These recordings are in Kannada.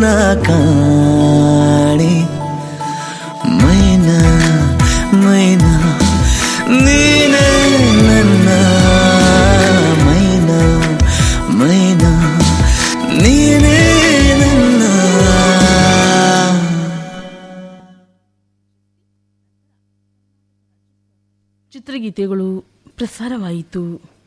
ಕಾಣೆ ಮೈನಾ ಮೈನಾ ನೀನೇ ನನ್ನ ಮೈನಾ ಮೈನಾ ನೀನೇ ನನ್ನ ಚಿತ್ರಗೀತೆಗಳು ಪ್ರಸಾರವಾಯಿತು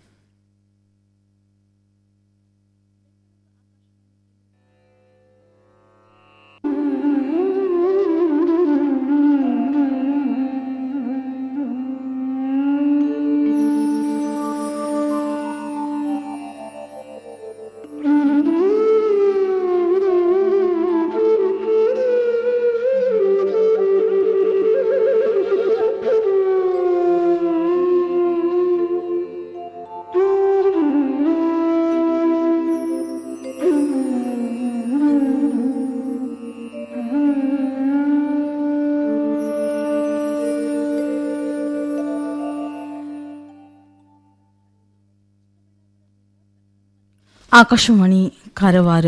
ಆಕಾಶವಾಣಿ ಕಾರವಾರ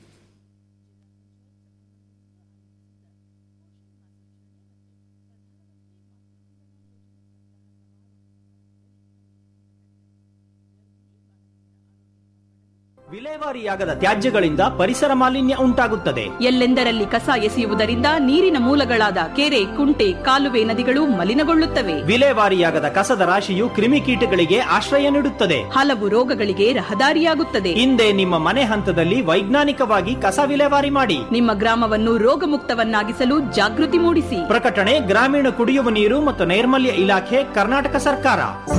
ವಿಲೇವಾರಿಯಾಗದ ತ್ಯಾಜ್ಯಗಳಿಂದ ಪರಿಸರ ಮಾಲಿನ್ಯ ಉಂಟಾಗುತ್ತದೆ ಎಲ್ಲೆಂದರಲ್ಲಿ ಕಸ ಎಸೆಯುವುದರಿಂದ ನೀರಿನ ಮೂಲಗಳಾದ ಕೆರೆ ಕುಂಟೆ ಕಾಲುವೆ ನದಿಗಳು ಮಲಿನಗೊಳ್ಳುತ್ತವೆ ವಿಲೇವಾರಿಯಾಗದ ಕಸದ ರಾಶಿಯು ಕ್ರಿಮಿಕೀಟಗಳಿಗೆ ಆಶ್ರಯ ನೀಡುತ್ತದೆ ಹಲವು ರೋಗಗಳಿಗೆ ರಹದಾರಿಯಾಗುತ್ತದೆ ಹಿಂದೆ ನಿಮ್ಮ ಮನೆ ಹಂತದಲ್ಲಿ ವೈಜ್ಞಾನಿಕವಾಗಿ ಕಸ ವಿಲೇವಾರಿ ಮಾಡಿ ನಿಮ್ಮ ಗ್ರಾಮವನ್ನು ರೋಗಮುಕ್ತವನ್ನಾಗಿಸಲು ಜಾಗೃತಿ ಮೂಡಿಸಿ ಪ್ರಕಟಣೆ ಗ್ರಾಮೀಣ ಕುಡಿಯುವ ನೀರು ಮತ್ತು ನೈರ್ಮಲ್ಯ ಇಲಾಖೆ ಕರ್ನಾಟಕ ಸರ್ಕಾರ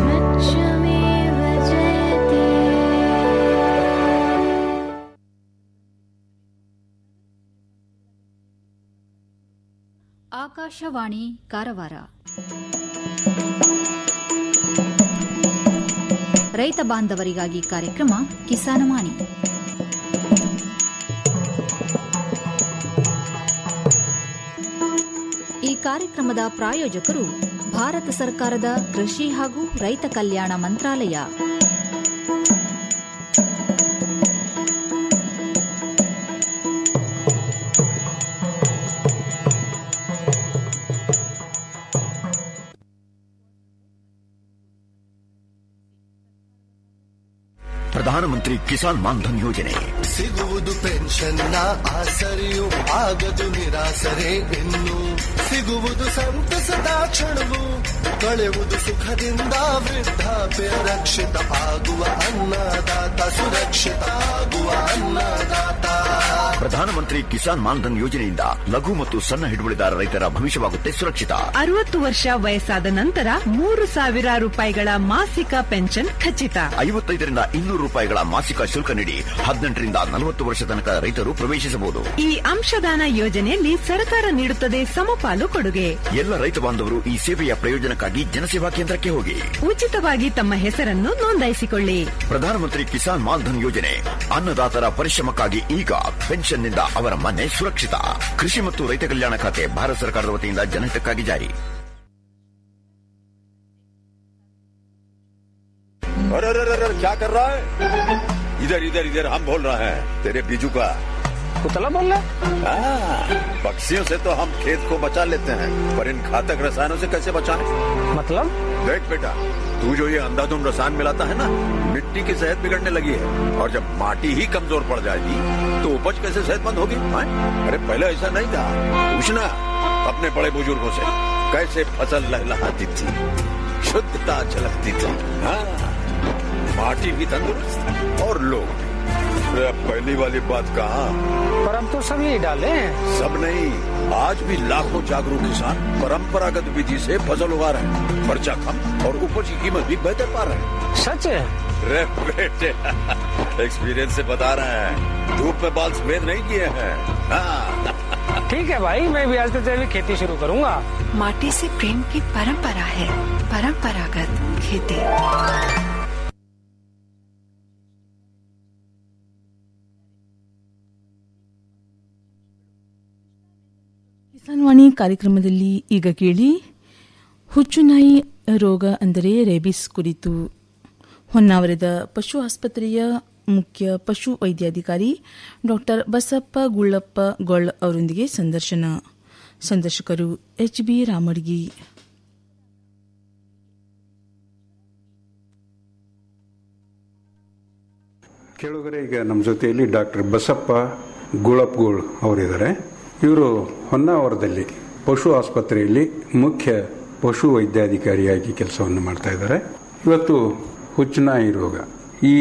ಆಕಾಶವಾಣಿ ಕಾರವಾರ ರೈತ ಬಾಂಧವರಿಗಾಗಿ ಕಾರ್ಯಕ್ರಮ ಕಿಸಾನವಾಣಿ ಈ ಕಾರ್ಯಕ್ರಮದ ಪ್ರಾಯೋಜಕರು ಭಾರತ ಸರ್ಕಾರದ ಕೃಷಿ ಹಾಗೂ ರೈತ ಕಲ್ಯಾಣ ಮಂತ್ರಾಲಯ ಪ್ರಧಾನಮಂತ್ರಿ ಕಿಸಾನ್ ಮಾನ್ಧನ್ ಯೋಜನೆ ಸಿಗುವುದು ಪೆನ್ಷನ್ನ ಆಸರೆಯು ಆಗದು ನಿರಾಸರೆ ಇನ್ನು ಸಿಗುವುದು ಸಂತಸದ ಕ್ಷಣವು ಕಳೆಯುವುದು ಸುಖದಿಂದ ವೃದ್ಧಾಪ್ಯ ರಕ್ಷಿತ ಆಗುವ ಅನ್ನದಾತ ಸುರಕ್ಷಿತ ಆಗುವ ಅನ್ನದಾತ ಪ್ರಧಾನಮಂತ್ರಿ ಕಿಸಾನ್ ಮಾನ್ಧನ್ ಯೋಜನೆಯಿಂದ ಲಘು ಮತ್ತು ಸಣ್ಣ ಹಿಡುವಳಿದಾರ ರೈತರ ಭವಿಷ್ಯವಾಗುತ್ತೆ ಸುರಕ್ಷಿತ ಅರವತ್ತು ವರ್ಷ ವಯಸ್ಸಾದ ನಂತರ ಮೂರು ಸಾವಿರ ರೂಪಾಯಿಗಳ ಮಾಸಿಕ ಪೆನ್ಷನ್ ಖಚಿತ ಐವತ್ತೈದರಿಂದ ಇನ್ನೂರು ರೂಪಾಯಿಗಳ ಮಾಸಿಕ ಶುಲ್ಕ ನೀಡಿ ಹದಿನೆಂಟರಿಂದ ನಲವತ್ತು ವರ್ಷ ತನಕ ರೈತರು ಪ್ರವೇಶಿಸಬಹುದು ಈ ಅಂಶದಾನ ಯೋಜನೆಯಲ್ಲಿ ಸರ್ಕಾರ ನೀಡುತ್ತದೆ ಸಮಪಾಲು ಕೊಡುಗೆ ಎಲ್ಲ ರೈತ ಬಾಂಧವರು ಈ ಸೇವೆಯ ಪ್ರಯೋಜನಕ್ಕಾಗಿ ಜನಸೇವಾ ಕೇಂದ್ರಕ್ಕೆ ಹೋಗಿ ಉಚಿತವಾಗಿ ತಮ್ಮ ಹೆಸರನ್ನು ನೋಂದಾಯಿಸಿಕೊಳ್ಳಿ ಪ್ರಧಾನಮಂತ್ರಿ ಕಿಸಾನ್ ಮಾನ್ಧನ್ ಯೋಜನೆ ಅನ್ನದಾತರ ಪರಿಶ್ರಮಕ್ಕಾಗಿ ಈಗ ಪೆನ್ಷನ್ನಿಂದ ಅವರ ಮನೆ ಸುರಕ್ಷಿತ ಕೃಷಿ ಮತ್ತು ರೈತ ಕಲ್ಯಾಣ ಖಾತೆ ಭಾರತ ಸರ್ಕಾರದ ವತಿಯಿಂದ ಜನಹಿತಕ್ಕಾಗಿ ಜಾರಿ अरे अरे अरे अरे, क्या कर रहा है इधर इधर इधर हम बोल रहे हैं तेरे बीजू का कुतला बोल रहा हाँ, पक्षियों से तो हम खेत को बचा लेते हैं पर इन घातक रसायनों से कैसे बचाएं? मतलब देख बेटा तू जो ये अंधाधुंध रसायन मिलाता है ना मिट्टी की सेहत बिगड़ने लगी है और जब माटी ही कमजोर पड़ जाएगी तो उपज कैसे सेहतमंद होगी हाँ? अरे पहले ऐसा नहीं था पूछना अपने बड़े बुजुर्गों से कैसे फसल लहलहाती थी शुद्धता झलकती थी हाँ माटी भी तंदुरुस्त और लोग भी अरे अब पहली वाली बात कहा पर हम तो सब यही डाले हैं सब नहीं आज भी लाखों जागरूक किसान परंपरागत विधि से फसल उगा रहे हैं खर्चा कम और उपज की कीमत भी बेहतर पा रहे हैं सच है रे बेटे एक्सपीरियंस से बता रहे हैं धूप में बाल सफेद नहीं किए हैं हाँ ठीक है भाई मैं भी आज से जैविक खेती शुरू करूंगा माटी से प्रेम की परंपरा है परंपरागत खेती ಕಿಸಾನ್ವಾಣಿ ಕಾರ್ಯಕ್ರಮದಲ್ಲಿ ಈಗ ಕೇಳಿ ಹುಚ್ಚುನಾಯಿ ರೋಗ ಅಂದರೆ ರೇಬಿಸ್ ಕುರಿತು ಹೊನ್ನಾವರದ ಪಶು ಆಸ್ಪತ್ರೆಯ ಮುಖ್ಯ ಪಶು ವೈದ್ಯಾಧಿಕಾರಿ ಡಾಕ್ಟರ್ ಬಸಪ್ಪ ಗುಳ್ಳಪ್ಪ ಗೊಳ್ ಅವರೊಂದಿಗೆ ಸಂದರ್ಶನ ಸಂದರ್ಶಕರು ಎಚ್ ಬಿ ರಾಮಡ್ಗಿ ಕೇಳುಗರೆ ಈಗ ನಮ್ಮ ಜೊತೆಯಲ್ಲಿ ಡಾಕ್ಟರ್ ಬಸಪ್ಪ ಗುಳಪ್ಗೋಳ್ ಅವರಿದ್ದಾರೆ ಇವರು ಹೊನ್ನಾವರದಲ್ಲಿ ಪಶು ಆಸ್ಪತ್ರೆಯಲ್ಲಿ ಮುಖ್ಯ ಪಶು ವೈದ್ಯಾಧಿಕಾರಿಯಾಗಿ ಕೆಲಸವನ್ನು ಮಾಡ್ತಾ ಇದ್ದಾರೆ ಇವತ್ತು ಹುಚ್ಚುನಾಯಿ ರೋಗ ಈ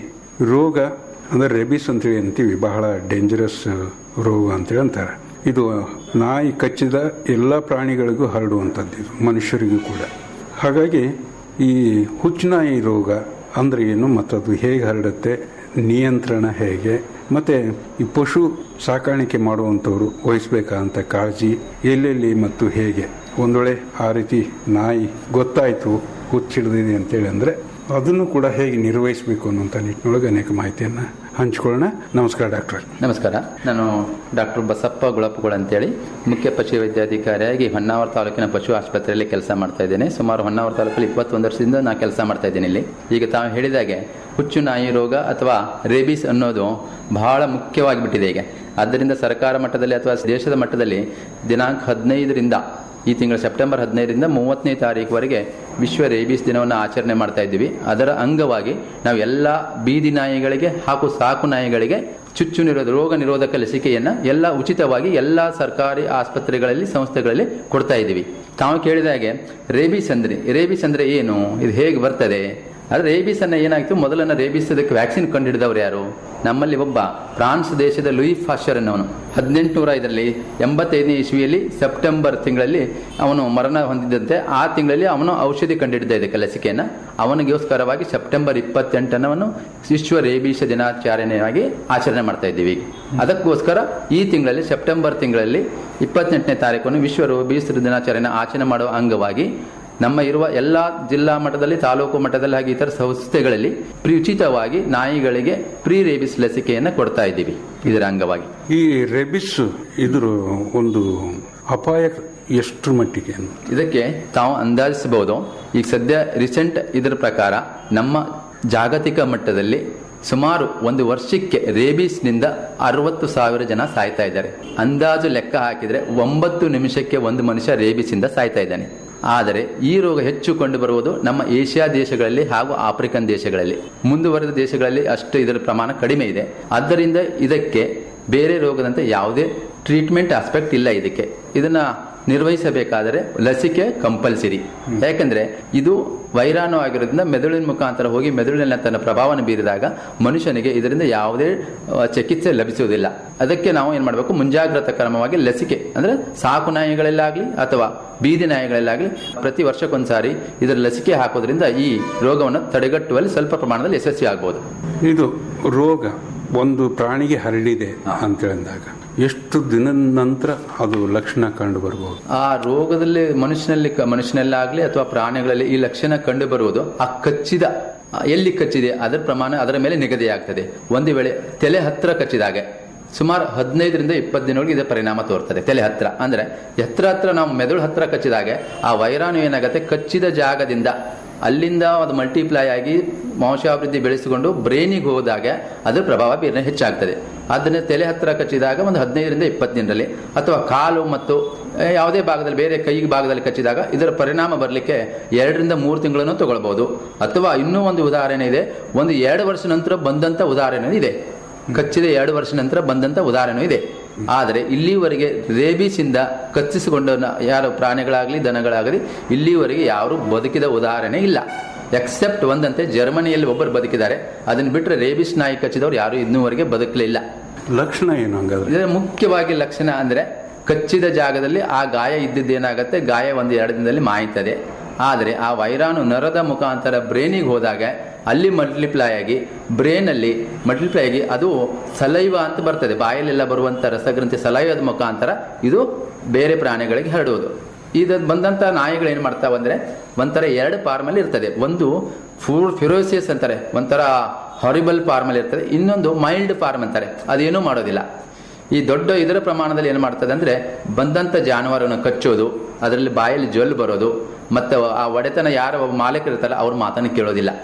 ರೋಗ ಅಂದರೆ ರೆಬಿಸ್ ಅಂತೇಳಿ ಅಂತೀವಿ ಬಹಳ ಡೇಂಜರಸ್ ರೋಗ ಅಂತೇಳಿ ಅಂತಾರೆ ಇದು ನಾಯಿ ಕಚ್ಚಿದ ಎಲ್ಲ ಪ್ರಾಣಿಗಳಿಗೂ ಹರಡುವಂಥದ್ದು ಇದು ಮನುಷ್ಯರಿಗೂ ಕೂಡ ಹಾಗಾಗಿ ಈ ಹುಚ್ಚುನಾಯಿ ರೋಗ ಅಂದ್ರೆ ಏನು ಮತ್ತು ಅದು ಹೇಗೆ ಹರಡುತ್ತೆ ನಿಯಂತ್ರಣ ಹೇಗೆ ಮತ್ತೆ ಈ ಪಶು ಸಾಕಾಣಿಕೆ ಮಾಡುವಂಥವ್ರು ವಹಿಸ್ಬೇಕಾದಂಥ ಕಾಳಜಿ ಎಲ್ಲೆಲ್ಲಿ ಮತ್ತು ಹೇಗೆ ಒಂದ್ ವೇಳೆ ಆ ರೀತಿ ನಾಯಿ ಗೊತ್ತಾಯ್ತು ಹುಚ್ಚಿಡ್ದಿದೆ ಅಂತೇಳಿ ಅಂದ್ರೆ ಅದನ್ನು ಕೂಡ ಹೇಗೆ ನಿರ್ವಹಿಸಬೇಕು ಅನ್ನುವಂಥ ನಿಟ್ಟಿನೊಳಗೆ ಅನೇಕ ಮಾಹಿತಿಯನ್ನು ಹಂಚ್ಕೊಳ್ಳೋಣ ನಮಸ್ಕಾರ ಡಾಕ್ಟರ್ ನಮಸ್ಕಾರ ನಾನು ಡಾಕ್ಟರ್ ಬಸಪ್ಪ ಗುಳಪ್ಪಗಳು ಅಂತೇಳಿ ಮುಖ್ಯ ಪಶು ವೈದ್ಯಾಧಿಕಾರಿಯಾಗಿ ಹೊನ್ನಾವರ ತಾಲೂಕಿನ ಪಶು ಆಸ್ಪತ್ರೆಯಲ್ಲಿ ಕೆಲಸ ಮಾಡ್ತಾ ಇದ್ದೇನೆ ಸುಮಾರು ಹೊನ್ನಾವರ ತಾಲೂಕಲ್ಲಿ ಇಪ್ಪತ್ತೊಂದು ವರ್ಷದಿಂದ ನಾನು ಕೆಲಸ ಮಾಡ್ತಾ ಇದ್ದೇನೆ ಇಲ್ಲಿ ಈಗ ತಾವು ಹೇಳಿದಾಗೆ ಹುಚ್ಚು ನಾಯಿ ರೋಗ ಅಥವಾ ರೇಬಿಸ್ ಅನ್ನೋದು ಬಹಳ ಮುಖ್ಯವಾಗಿ ಬಿಟ್ಟಿದೆ ಈಗ ಆದ್ದರಿಂದ ಸರ್ಕಾರ ಮಟ್ಟದಲ್ಲಿ ಅಥವಾ ದೇಶದ ಮಟ್ಟದಲ್ಲಿ ದಿನಾಂಕ ಹದಿನೈದರಿಂದ ಈ ತಿಂಗಳ ಸೆಪ್ಟೆಂಬರ್ ಹದಿನೈದರಿಂದ ಮೂವತ್ತನೇ ತಾರೀಕುವರೆಗೆ ವಿಶ್ವ ರೇಬೀಸ್ ದಿನವನ್ನು ಆಚರಣೆ ಮಾಡ್ತಾ ಇದ್ದೀವಿ ಅದರ ಅಂಗವಾಗಿ ನಾವು ಎಲ್ಲ ಬೀದಿ ನಾಯಿಗಳಿಗೆ ಹಾಗೂ ಸಾಕು ನಾಯಿಗಳಿಗೆ ಚುಚ್ಚು ನಿರೋಧ ರೋಗ ನಿರೋಧಕ ಲಸಿಕೆಯನ್ನ ಎಲ್ಲ ಉಚಿತವಾಗಿ ಎಲ್ಲ ಸರ್ಕಾರಿ ಆಸ್ಪತ್ರೆಗಳಲ್ಲಿ ಸಂಸ್ಥೆಗಳಲ್ಲಿ ಕೊಡ್ತಾ ಇದ್ದೀವಿ ತಾವು ಕೇಳಿದ ಹಾಗೆ ರೇಬೀಸ್ ಅಂದ್ರೆ ರೇಬೀಸ್ ಅಂದ್ರೆ ಏನು ಇದು ಹೇಗೆ ಬರ್ತದೆ ಆದ್ರೆ ರೇಬೀಸ್ ಅನ್ನ ಏನಾಯ್ತು ಮೊದಲನ್ನ ರೇಬೀಸ್ ಅದಕ್ಕೆ ವ್ಯಾಕ್ಸಿನ್ ಕಂಡುಹಿಡಿದವರು ಯಾರು ನಮ್ಮಲ್ಲಿ ಒಬ್ಬ ಫ್ರಾನ್ಸ್ ದೇಶದ ಲೂಯಿ ಫಾಶರ್ ಅನ್ನವನು ಹದಿನೆಂಟುನೂರ ಐದರಲ್ಲಿ ಎಂಬತ್ತೈದನೇ ಇಸ್ವಿಯಲ್ಲಿ ಸೆಪ್ಟೆಂಬರ್ ತಿಂಗಳಲ್ಲಿ ಅವನು ಮರಣ ಹೊಂದಿದ್ದಂತೆ ಆ ತಿಂಗಳಲ್ಲಿ ಅವನು ಔಷಧಿ ಕಂಡುಹಿಡಿದ ಇದಕ್ಕೆ ಲಸಿಕೆಯನ್ನ ಅವನಿಗೋಸ್ಕರವಾಗಿ ಸೆಪ್ಟೆಂಬರ್ ಇಪ್ಪತ್ತೆಂಟನವನ್ನು ವಿಶ್ವ ರೇಬೀಸ್ ದಿನಾಚರಣೆಯಾಗಿ ಆಚರಣೆ ಮಾಡ್ತಾ ಇದ್ದೀವಿ ಅದಕ್ಕೋಸ್ಕರ ಈ ತಿಂಗಳಲ್ಲಿ ಸೆಪ್ಟೆಂಬರ್ ತಿಂಗಳಲ್ಲಿ ಇಪ್ಪತ್ತೆಂಟನೇ ತಾರೀಕನ್ನು ವಿಶ್ವ ರೇಬೀಸ್ ದಿನಾಚರಣೆ ಆಚರಣೆ ಮಾಡುವ ಅಂಗವಾಗಿ ನಮ್ಮ ಇರುವ ಎಲ್ಲ ಜಿಲ್ಲಾ ಮಟ್ಟದಲ್ಲಿ ತಾಲೂಕು ಮಟ್ಟದಲ್ಲಿ ಹಾಗೆ ಇತರ ಸಂಸ್ಥೆಗಳಲ್ಲಿ ಪ್ರಿ ಉಚಿತವಾಗಿ ನಾಯಿಗಳಿಗೆ ಪ್ರೀ ರೇಬಿಸ್ ಲಸಿಕೆಯನ್ನು ಕೊಡ್ತಾ ಇದ್ದೀವಿ ಇದರ ಅಂಗವಾಗಿ ಈ ರೆಬಿಸ್ ಇದ್ರ ಒಂದು ಅಪಾಯ ಎಷ್ಟು ಮಟ್ಟಿಗೆ ಇದಕ್ಕೆ ತಾವು ಅಂದಾಜಿಸಬಹುದು ಈಗ ಸದ್ಯ ರೀಸೆಂಟ್ ಇದರ ಪ್ರಕಾರ ನಮ್ಮ ಜಾಗತಿಕ ಮಟ್ಟದಲ್ಲಿ ಸುಮಾರು ಒಂದು ವರ್ಷಕ್ಕೆ ರೇಬೀಸ್ನಿಂದ ಅರವತ್ತು ಸಾವಿರ ಜನ ಸಾಯ್ತಾ ಇದ್ದಾರೆ ಅಂದಾಜು ಲೆಕ್ಕ ಹಾಕಿದ್ರೆ ಒಂಬತ್ತು ನಿಮಿಷಕ್ಕೆ ಒಂದು ಮನುಷ್ಯ ರೇಬೀಸಿಂದ ಸಾಯ್ತಾ ಇದ್ದಾನೆ ಆದರೆ ಈ ರೋಗ ಹೆಚ್ಚು ಕಂಡು ಬರುವುದು ನಮ್ಮ ಏಷ್ಯಾ ದೇಶಗಳಲ್ಲಿ ಹಾಗೂ ಆಫ್ರಿಕನ್ ದೇಶಗಳಲ್ಲಿ ಮುಂದುವರೆದ ದೇಶಗಳಲ್ಲಿ ಅಷ್ಟು ಇದರ ಪ್ರಮಾಣ ಕಡಿಮೆ ಇದೆ ಆದ್ದರಿಂದ ಇದಕ್ಕೆ ಬೇರೆ ರೋಗದಂತೆ ಯಾವುದೇ ಟ್ರೀಟ್ಮೆಂಟ್ ಆಸ್ಪೆಕ್ಟ್ ಇಲ್ಲ ಇದಕ್ಕೆ ಇದನ್ನ ನಿರ್ವಹಿಸಬೇಕಾದರೆ ಲಸಿಕೆ ಕಂಪಲ್ಸರಿ ಯಾಕಂದ್ರೆ ಇದು ವೈರಾಣು ಆಗಿರೋದ್ರಿಂದ ಮೆದುಳಿನ ಮುಖಾಂತರ ಹೋಗಿ ಮೆದುಳಿನ ತನ್ನ ಪ್ರಭಾವವನ್ನು ಬೀರಿದಾಗ ಮನುಷ್ಯನಿಗೆ ಇದರಿಂದ ಯಾವುದೇ ಅಹ್, ಚಿಕಿತ್ಸೆ ಲಭಿಸುವುದಿಲ್ಲ ಅದಕ್ಕೆ ನಾವು ಏನ್ ಮಾಡಬೇಕು ಮುಂಜಾಗ್ರತಾ ಕ್ರಮವಾಗಿ ಲಸಿಕೆ ಅಂದ್ರೆ ಸಾಕು ನಾಯಿಗಳಲ್ಲಾಗ್ಲಿ ಅಥವಾ ಬೀದಿ ನಾಯಿಗಳಲ್ಲಾಗ್ಲಿ ಪ್ರತಿ ವರ್ಷಕ್ಕೊಂದ್ಸಾರಿ ಇದರ ಲಸಿಕೆ ಹಾಕೋದ್ರಿಂದ ಈ ರೋಗವನ್ನು ತಡೆಗಟ್ಟುವಲ್ಲಿ ಸ್ವಲ್ಪ ಪ್ರಮಾಣದಲ್ಲಿ ಯಶಸ್ವಿ ಆಗಬಹುದು ಇದು ರೋಗ ಒಂದು ಪ್ರಾಣಿಗೆ ಹರಡಿದೆ ಅಂತ ಹೇಳಿದಾಗ ಎಷ್ಟು ದಿನದ ನಂತರ ಅದು ಲಕ್ಷಣ ಕಂಡು ಬರ್ಬೋದು ಆ ರೋಗದಲ್ಲಿ ಮನುಷ್ಯನಲ್ಲಿ ಮನುಷ್ಯನಲ್ಲಾಗ್ಲಿ ಅಥವಾ ಪ್ರಾಣಿಗಳಲ್ಲಿ ಈ ಲಕ್ಷಣ ಕಂಡು ಬರುವುದು ಆ ಕಚ್ಚಿದ ಆ, ಎಲ್ಲಿ ಕಚ್ಚಿದೆ ಅದರ ಪ್ರಮಾಣ ಅದರ ಮೇಲೆ ನಿಗದಿ ಆಗ್ತದೆ ಒಂದು ವೇಳೆ ತಲೆ ಹತ್ರ ಕಚ್ಚಿದಾಗೆ ಸುಮಾರು ಹದಿನೈದರಿಂದ ಇಪ್ಪತ್ತು ದಿನಗಳಿಗೆ ಇದರ ಪರಿಣಾಮ ತೋರ್ತದೆ ತಲೆ ಹತ್ರ ಅಂದ್ರೆ ಹತ್ರ ಹತ್ರ ನಾವು ಮೆದುಳು ಹತ್ರ ಕಚ್ಚಿದಾಗೆ ಆ ವೈರಾಣು ಏನಾಗುತ್ತೆ ಕಚ್ಚಿದ ಜಾಗದಿಂದ ಅಲ್ಲಿಂದ ಅದು ಮಲ್ಟಿಪ್ಲೈ ಆಗಿ ವಂಶಾಭಿವೃದ್ಧಿ ಬೆಳೆಸಿಕೊಂಡು ಬ್ರೈನಿಗೆ ಹೋದಾಗ ಅದರ ಪ್ರಭಾವ ಬೇರೆ ಹೆಚ್ಚಾಗ್ತದೆ ಅದನ್ನ ತಲೆ ಹತ್ರ ಕಚ್ಚಿದಾಗ ಒಂದು ಹದಿನೈದರಿಂದ ಇಪ್ಪತ್ತು ದಿನದಲ್ಲಿ ಅಥವಾ ಕಾಲು ಮತ್ತು ಆ, ಯಾವುದೇ ಭಾಗದಲ್ಲಿ ಬೇರೆ ಕೈ ಭಾಗದಲ್ಲಿ ಕಚ್ಚಿದಾಗ ಇದರ ಪರಿಣಾಮ ಬರಲಿಕ್ಕೆ ಎರಡರಿಂದ ಮೂರು ತಿಂಗಳನ್ನು ತಗೊಳ್ಬಹುದು ಅಥವಾ ಇನ್ನೂ ಒಂದು ಉದಾಹರಣೆ ಇದೆ ಒಂದು ಎರಡು ವರ್ಷ ನಂತರ ಬಂದಂತ ಉದಾಹರಣೆ ಇದೆ ಕಚ್ಚಿದ ಎರಡು ವರ್ಷ ನಂತರ ಬಂದಂತ ಉದಾಹರಣೆ ಇದೆ ಆದರೆ ಇಲ್ಲಿವರೆಗೆ ರೇಬೀಸ್ ಇಂದ ಕಚ್ಚಿಸಿಕೊಂಡ ನ- ಯಾರು ಪ್ರಾಣಿಗಳಾಗಲಿ ದನಗಳಾಗಲಿ ಇಲ್ಲಿವರೆಗೆ ಯಾರು ಬದುಕಿದ ಉದಾಹರಣೆ ಇಲ್ಲ ಎಕ್ಸೆಪ್ಟ್ ಒಂದಂತೆ ಜರ್ಮನಿಯಲ್ಲಿ ಒಬ್ಬರು ಬದುಕಿದ್ದಾರೆ ಅದನ್ನ ಬಿಟ್ಟರೆ ರೇಬಿಸ್ ನಾಯಿ ಕಚ್ಚಿದವರು ಯಾರು ಇನ್ನೂವರೆಗೆ ಬದುಕಲಿಲ್ಲ ಲಕ್ಷಣ ಏನು ಹಂಗಾದ್ರೆ ಇದರ ಮುಖ್ಯವಾಗಿ ಲಕ್ಷಣ ಅಂದ್ರೆ ಕಚ್ಚಿದ ಜಾಗದಲ್ಲಿ ಆ ಗಾಯ ಇದ್ದಿದ್ದೇನಾಗತ್ತೆ ಗಾಯ ಒಂದು ಎರಡು ದಿನದಲ್ಲಿ ಮಾಯುತ್ತದೆ ಆದರೆ ಆ ವೈರಾಣು ನರದ ಮುಖಾಂತರ ಬ್ರೈನಿಗೆ ಹೋದಾಗ ಅಲ್ಲಿ ಮಲ್ಟಿಪ್ಲೈ ಆಗಿ ಬ್ರೈನ್ ಅಲ್ಲಿ ಮಲ್ಟಿಪ್ಲೈ ಆಗಿ ಅದು ಸಲೈವ ಅಂತ ಬರ್ತದೆ ಬಾಯಲ್ಲೆಲ್ಲ ಬರುವಂತ ರಸಗ್ರಂಥಿ ಸಲೈವದ ಮುಖಾಂತರ ಇದು ಬೇರೆ ಪ್ರಾಣಿಗಳಿಗೆ ಹರಡುವುದು ಇದು ಬಂದಂತ ನಾಯಿಗಳು ಏನ್ ಮಾಡ್ತಾವ ಅಂದ್ರೆ ಒಂಥರ ಎರಡು ಫಾರ್ಮಲ್ಲಿ ಇರ್ತದೆ ಒಂದು ಫೂರ್ ಫಿರೋಸಿಯಸ್ ಅಂತಾರೆ ಒಂಥರ ಹಾರಿಬಲ್ ಫಾರ್ಮಲ್ಲಿ ಇರ್ತದೆ ಇನ್ನೊಂದು ಮೈಲ್ಡ್ ಫಾರ್ಮ್ ಅಂತಾರೆ ಅದೇನೂ ಮಾಡೋದಿಲ್ಲ ಈ ದೊಡ್ಡ ಇದರ ಪ್ರಮಾಣದಲ್ಲಿ ಏನು ಮಾಡ್ತದೆ ಅಂದ್ರೆ ಬಂದಂತ ಜಾನುವಾರನ್ನು ಕಚ್ಚೋದು ಅದರಲ್ಲಿ ಬಾಯಲ್ಲಿ ಜೊಲ್ ಬರೋದು ಮತ್ತೆ ಆ ಒಡೆತನ ಯಾರ ಒಬ್ಬ ಮಾಲೀಕರು ಇರ್ತಾರಲ್ಲ ಅವ್ರ ಮಾತನ್ನು ಕೇಳೋದಿಲ್ಲ